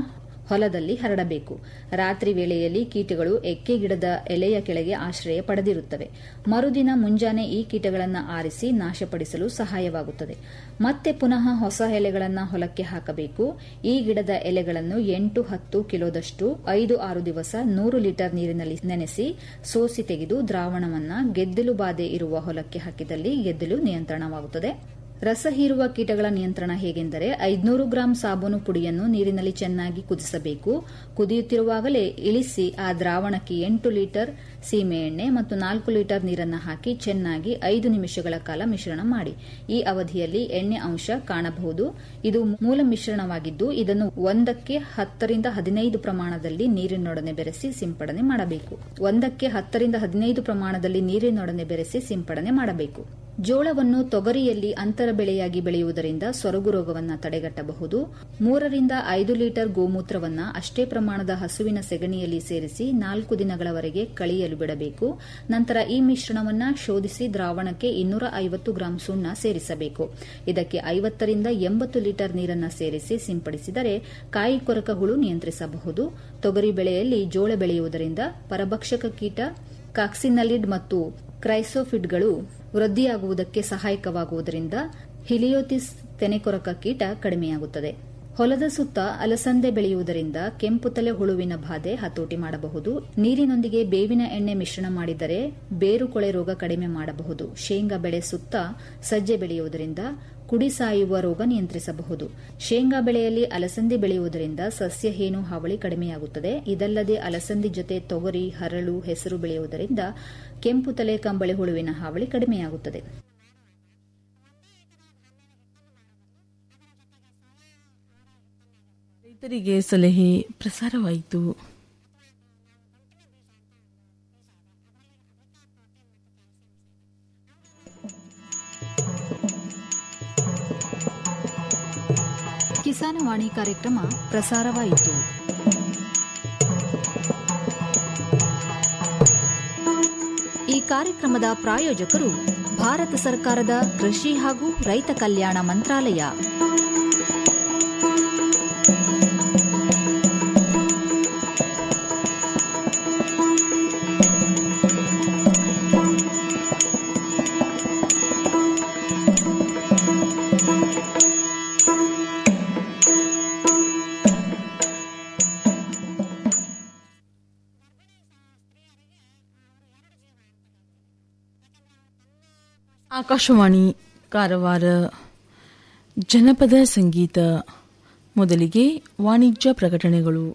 ಹೊಲದಲ್ಲಿ ಹರಡಬೇಕು ರಾತ್ರಿ ವೇಳೆಯಲ್ಲಿ ಕೀಟಗಳು ಎಕ್ಕೆ ಗಿಡದ ಎಲೆಯ ಕೆಳಗೆ ಆಶ್ರಯ ಪಡೆದಿರುತ್ತವೆ ಮರುದಿನ ಮುಂಜಾನೆ ಈ ಕೀಟಗಳನ್ನು ಆರಿಸಿ ನಾಶಪಡಿಸಲು ಸಹಾಯವಾಗುತ್ತದೆ ಮತ್ತೆ ಪುನಃ ಹೊಸ ಎಲೆಗಳನ್ನು ಹೊಲಕ್ಕೆ ಹಾಕಬೇಕು ಈ ಗಿಡದ ಎಲೆಗಳನ್ನು ಎಂಟು ಹತ್ತು ಕಿಲೋದಷ್ಟು ಐದು ಆರು ದಿವಸ ನೂರು ಲೀಟರ್ ನೀರಿನಲ್ಲಿ ನೆನೆಸಿ ಸೋಸಿ ತೆಗೆದು ದ್ರಾವಣವನ್ನ ಗೆದ್ದಲು ಬಾಧೆ ಇರುವ ಹೊಲಕ್ಕೆ ಹಾಕಿದಲ್ಲಿ ಗೆದ್ದಲು ನಿಯಂತ್ರಣವಾಗುತ್ತದೆ ರಸ ಹೀರುವ ಕೀಟಗಳ ನಿಯಂತ್ರಣ ಹೇಗೆಂದರೆ ಐದುನೂರು ಗ್ರಾಂ ಸಾಬೂನು ಪುಡಿಯನ್ನು ನೀರಿನಲ್ಲಿ ಚೆನ್ನಾಗಿ ಕುದಿಸಬೇಕು ಕುದಿಯುತ್ತಿರುವಾಗಲೇ ಇಳಿಸಿ ಆ ದ್ರಾವಣಕ್ಕೆ ಎಂಟು ಲೀಟರ್ ಸೀಮೆ ಎಣ್ಣೆ ಮತ್ತು ನಾಲ್ಕು ಲೀಟರ್ ನೀರನ್ನು ಹಾಕಿ ಚೆನ್ನಾಗಿ ಐದು ನಿಮಿಷಗಳ ಕಾಲ ಮಿಶ್ರಣ ಮಾಡಿ ಈ ಅವಧಿಯಲ್ಲಿ ಎಣ್ಣೆ ಅಂಶ ಕಾಣಬಹುದು ಇದು ಮೂಲ ಮಿಶ್ರಣವಾಗಿದ್ದು ಇದನ್ನು ಒಂದಕ್ಕೆ ಹತ್ತರಿಂದ ಹದಿನೈದು ಪ್ರಮಾಣದಲ್ಲಿ ನೀರಿನೊಡನೆ ಬೆರೆಸಿ ಸಿಂಪಡಣೆ ಮಾಡಬೇಕು ಒಂದಕ್ಕೆ ಹತ್ತರಿಂದ ಹದಿನೈದು ಪ್ರಮಾಣದಲ್ಲಿ ನೀರಿನೊಡನೆ ಬೆರೆಸಿ ಸಿಂಪಡಣೆ ಮಾಡಬೇಕು ಜೋಳವನ್ನು ತೊಗರಿಯಲ್ಲಿ ಅಂತರ ಬೆಳೆಯಾಗಿ ಬೆಳೆಯುವುದರಿಂದ ಸೊರಗು ರೋಗವನ್ನು ತಡೆಗಟ್ಟಬಹುದು ಮೂರರಿಂದ ಐದು ಲೀಟರ್ ಗೋಮೂತ್ರವನ್ನ ಅಷ್ಟೇ ಪ್ರಮಾಣದ ಹಸುವಿನ ಸೆಗಣಿಯಲ್ಲಿ ಸೇರಿಸಿ ನಾಲ್ಕು ದಿನಗಳವರೆಗೆ ಕಳಿಯಲು ಬಿಡಬೇಕು ನಂತರ ಈ ಮಿಶ್ರಣವನ್ನ ಶೋಧಿಸಿ ದ್ರಾವಣಕ್ಕೆ ಇನ್ನೂರ ಐವತ್ತು ಗ್ರಾಂ ಸುಣ್ಣ ಸೇರಿಸಬೇಕು ಇದಕ್ಕೆ ಐವತ್ತರಿಂದ ಎಂಬತ್ತು ಲೀಟರ್ ನೀರನ್ನು ಸೇರಿಸಿ ಸಿಂಪಡಿಸಿದರೆ ಕಾಯಿ ಕೊರಕ ಹುಳು ನಿಯಂತ್ರಿಸಬಹುದು ತೊಗರಿ ಬೆಳೆಯಲ್ಲಿ ಜೋಳ ಬೆಳೆಯುವುದರಿಂದ ಪರಭಕ್ಷಕ ಕೀಟ ಕಾಕ್ಸಿನಲಿಡ್ ಮತ್ತು ಕ್ರೈಸೋಫಿಡ್ಗಳು ವೃದ್ಧಿಯಾಗುವುದಕ್ಕೆ ಸಹಾಯಕವಾಗುವುದರಿಂದ ಹಿಲಿಯೋತಿಸ್ ತೆನೆಕೊರಕ ಕೀಟ ಕಡಿಮೆಯಾಗುತ್ತದೆ ಹೊಲದ ಸುತ್ತ ಅಲಸಂದೆ ಬೆಳೆಯುವುದರಿಂದ ಕೆಂಪು ತಲೆ ಹುಳುವಿನ ಬಾಧೆ ಹತೋಟಿ ಮಾಡಬಹುದು ನೀರಿನೊಂದಿಗೆ ಬೇವಿನ ಎಣ್ಣೆ ಮಿಶ್ರಣ ಮಾಡಿದರೆ ಬೇರು ಕೊಳೆ ರೋಗ ಕಡಿಮೆ ಮಾಡಬಹುದು ಶೇಂಗಾ ಬೆಳೆ ಸುತ್ತ ಸಜ್ಜೆ ಬೆಳೆಯುವುದರಿಂದ ಕುಡಿ ಸಾಯುವ ರೋಗ ನಿಯಂತ್ರಿಸಬಹುದು ಶೇಂಗಾ ಬೆಳೆಯಲ್ಲಿ ಅಲಸಂದಿ ಬೆಳೆಯುವುದರಿಂದ ಸಸ್ಯ ಹೇನು ಹಾವಳಿ ಕಡಿಮೆಯಾಗುತ್ತದೆ ಇದಲ್ಲದೆ ಅಲಸಂದಿ ಜೊತೆ ತೊಗರಿ ಹರಳು ಹೆಸರು ಬೆಳೆಯುವುದರಿಂದ ಕೆಂಪು ತಲೆ ಕಂಬಳಿ ಹುಳುವಿನ ಹಾವಳಿ ಕಡಿಮೆಯಾಗುತ್ತದೆ ರೈತರಿಗೆ ಸಲಹೆ ಪ್ರಸಾರವಾಯಿತು ಕಿಸಾನವಾಣಿ ಕಾರ್ಯಕ್ರಮ ಪ್ರಸಾರವಾಯಿತು ಈ ಕಾರ್ಯಕ್ರಮದ ಪ್ರಾಯೋಜಕರು ಭಾರತ ಸರ್ಕಾರದ ಕೃಷಿ ಹಾಗೂ ರೈತ ಕಲ್ಯಾಣ ಮಂತ್ರಾಲಯ ಆಕಾಶವಾಣಿ ಕಾರವಾರ ಜನಪದ ಸಂಗೀತ ಮೊದಲಿಗೆ ವಾಣಿಜ್ಯ ಪ್ರಕಟಣೆಗಳು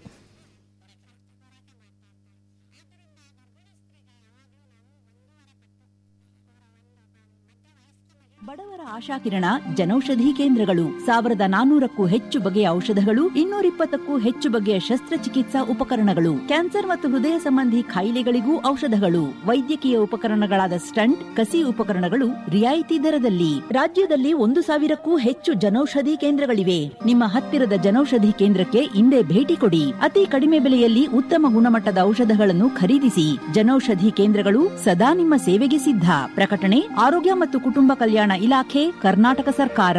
ಬಡವರ ಆಶಾಕಿರಣ ಜನೌಷಧಿ ಕೇಂದ್ರಗಳು ಸಾವಿರದ ನಾನೂರಕ್ಕೂ ಹೆಚ್ಚು ಬಗೆಯ ಔಷಧಗಳು ಇನ್ನೂರಿಪ್ಪತ್ತಕ್ಕೂ ಹೆಚ್ಚು ಬಗೆಯ ಶಸ್ತ್ರಚಿಕಿತ್ಸಾ ಉಪಕರಣಗಳು ಕ್ಯಾನ್ಸರ್ ಮತ್ತು ಹೃದಯ ಸಂಬಂಧಿ ಕಾಯಿಲೆಗಳಿಗೂ ಔಷಧಗಳು ವೈದ್ಯಕೀಯ ಉಪಕರಣಗಳಾದ ಸ್ಟಂಟ್ ಕಸಿ ಉಪಕರಣಗಳು ರಿಯಾಯಿತಿ ದರದಲ್ಲಿ ರಾಜ್ಯದಲ್ಲಿ ಒಂದು ಸಾವಿರಕ್ಕೂ ಹೆಚ್ಚು ಜನೌಷಧಿ ಕೇಂದ್ರಗಳಿವೆ ನಿಮ್ಮ ಹತ್ತಿರದ ಜನೌಷಧಿ ಕೇಂದ್ರಕ್ಕೆ ಇಂದೇ ಭೇಟಿ ಕೊಡಿ ಅತಿ ಕಡಿಮೆ ಬೆಲೆಯಲ್ಲಿ ಉತ್ತಮ ಗುಣಮಟ್ಟದ ಔಷಧಗಳನ್ನು ಖರೀದಿಸಿ ಜನೌಷಧಿ ಕೇಂದ್ರಗಳು ಸದಾ ನಿಮ್ಮ ಸೇವೆಗೆ ಸಿದ್ಧ ಪ್ರಕಟಣೆ ಆರೋಗ್ಯ ಮತ್ತು ಕುಟುಂಬ ಕಲ್ಯಾಣ ಇಲಾಖೆ ಕರ್ನಾಟಕ ಸರ್ಕಾರ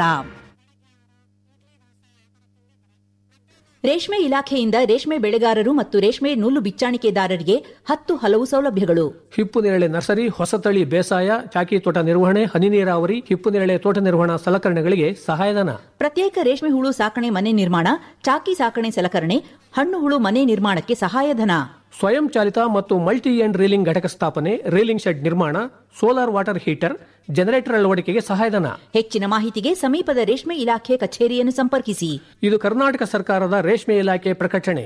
ರೇಷ್ಮೆ ಇಲಾಖೆಯಿಂದ ರೇಷ್ಮೆ ಬೆಳೆಗಾರರು ಮತ್ತು ರೇಷ್ಮೆ ನೂಲು ಬಿಚ್ಚಾಣಿಕೆದಾರರಿಗೆ ಹತ್ತು ಹಲವು ಸೌಲಭ್ಯಗಳು ಹಿಪ್ಪು ನೇರಳೆ ನರ್ಸರಿ ಹೊಸತಳಿ ಬೇಸಾಯ ಚಾಕಿ ತೋಟ ನಿರ್ವಹಣೆ ಹನಿ ನೀರಾವರಿ ಹಿಪ್ಪು ನೇರಳೆ ತೋಟ ನಿರ್ವಹಣಾ ಸಲಕರಣೆಗಳಿಗೆ ಸಹಾಯಧನ ಪ್ರತ್ಯೇಕ ರೇಷ್ಮೆ ಹುಳು ಸಾಕಣೆ ಮನೆ ನಿರ್ಮಾಣ ಚಾಕಿ ಸಾಕಣೆ ಸಲಕರಣೆ ಹಣ್ಣು ಹುಳು ಮನೆ ನಿರ್ಮಾಣಕ್ಕೆ ಸಹಾಯಧನ ಸ್ವಯಂ ಚಾಲಿತ ಮತ್ತು ಮಲ್ಟಿ ಎಂಡ್ ರೀಲಿಂಗ್ ಘಟಕ ಸ್ಥಾಪನೆ ರೀಲಿಂಗ್ ಶೆಡ್ ನಿರ್ಮಾಣ ಸೋಲಾರ್ ವಾಟರ್ ಹೀಟರ್ ಜನರೇಟರ್ ಅಳವಡಿಕೆಗೆ ಸಹಾಯಧನ ಹೆಚ್ಚಿನ ಮಾಹಿತಿಗೆ ಸಮೀಪದ ರೇಷ್ಮೆ ಇಲಾಖೆ ಕಚೇರಿಯನ್ನು ಸಂಪರ್ಕಿಸಿ ಇದು ಕರ್ನಾಟಕ ಸರ್ಕಾರದ ರೇಷ್ಮೆ ಇಲಾಖೆ ಪ್ರಕಟಣೆ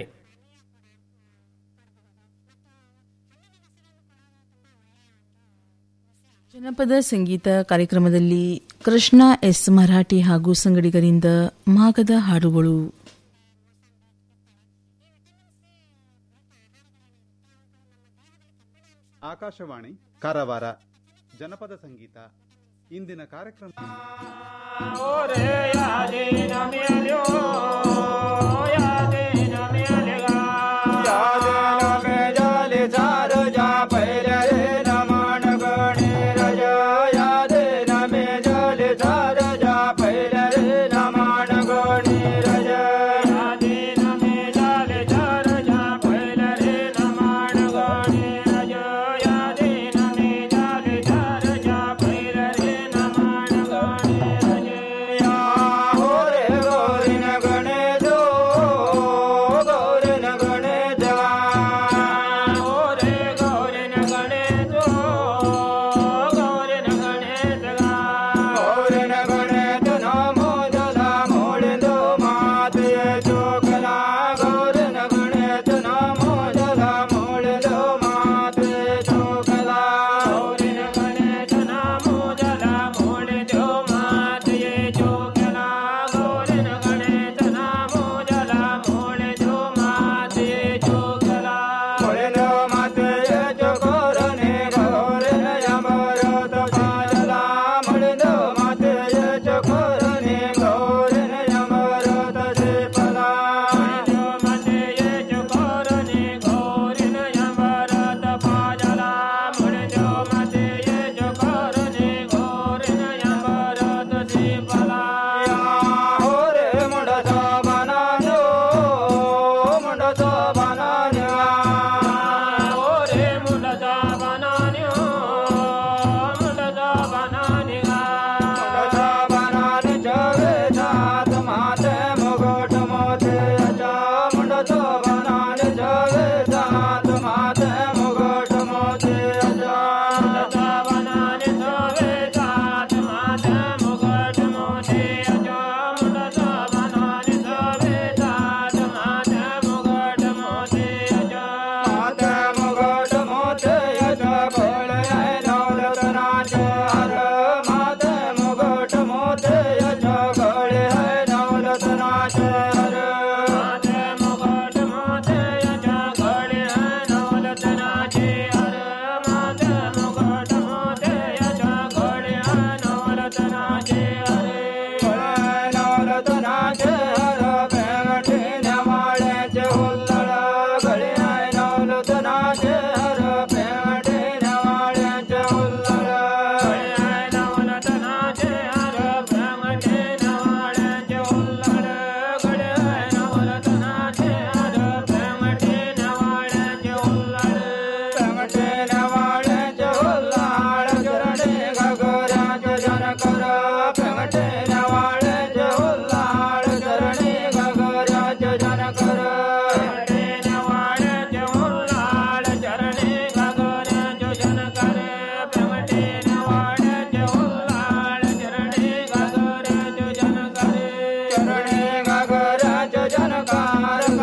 ಜನಪದ ಸಂಗೀತ ಕಾರ್ಯಕ್ರಮದಲ್ಲಿ ಕೃಷ್ಣ ಎಸ್ ಮರಾಠಿ ಹಾಗೂ ಸಂಗಡಿಗರಿಂದ ಮಾಗದ ಹಾಡುಗಳು ಆಕಾಶವಾಣಿ ಕಾರವಾರ ಜನಪದ ಸಂಗೀತ ಇಂದಿನ ಕಾರ್ಯಕ್ರಮ Yeah.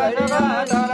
ಗಡಗ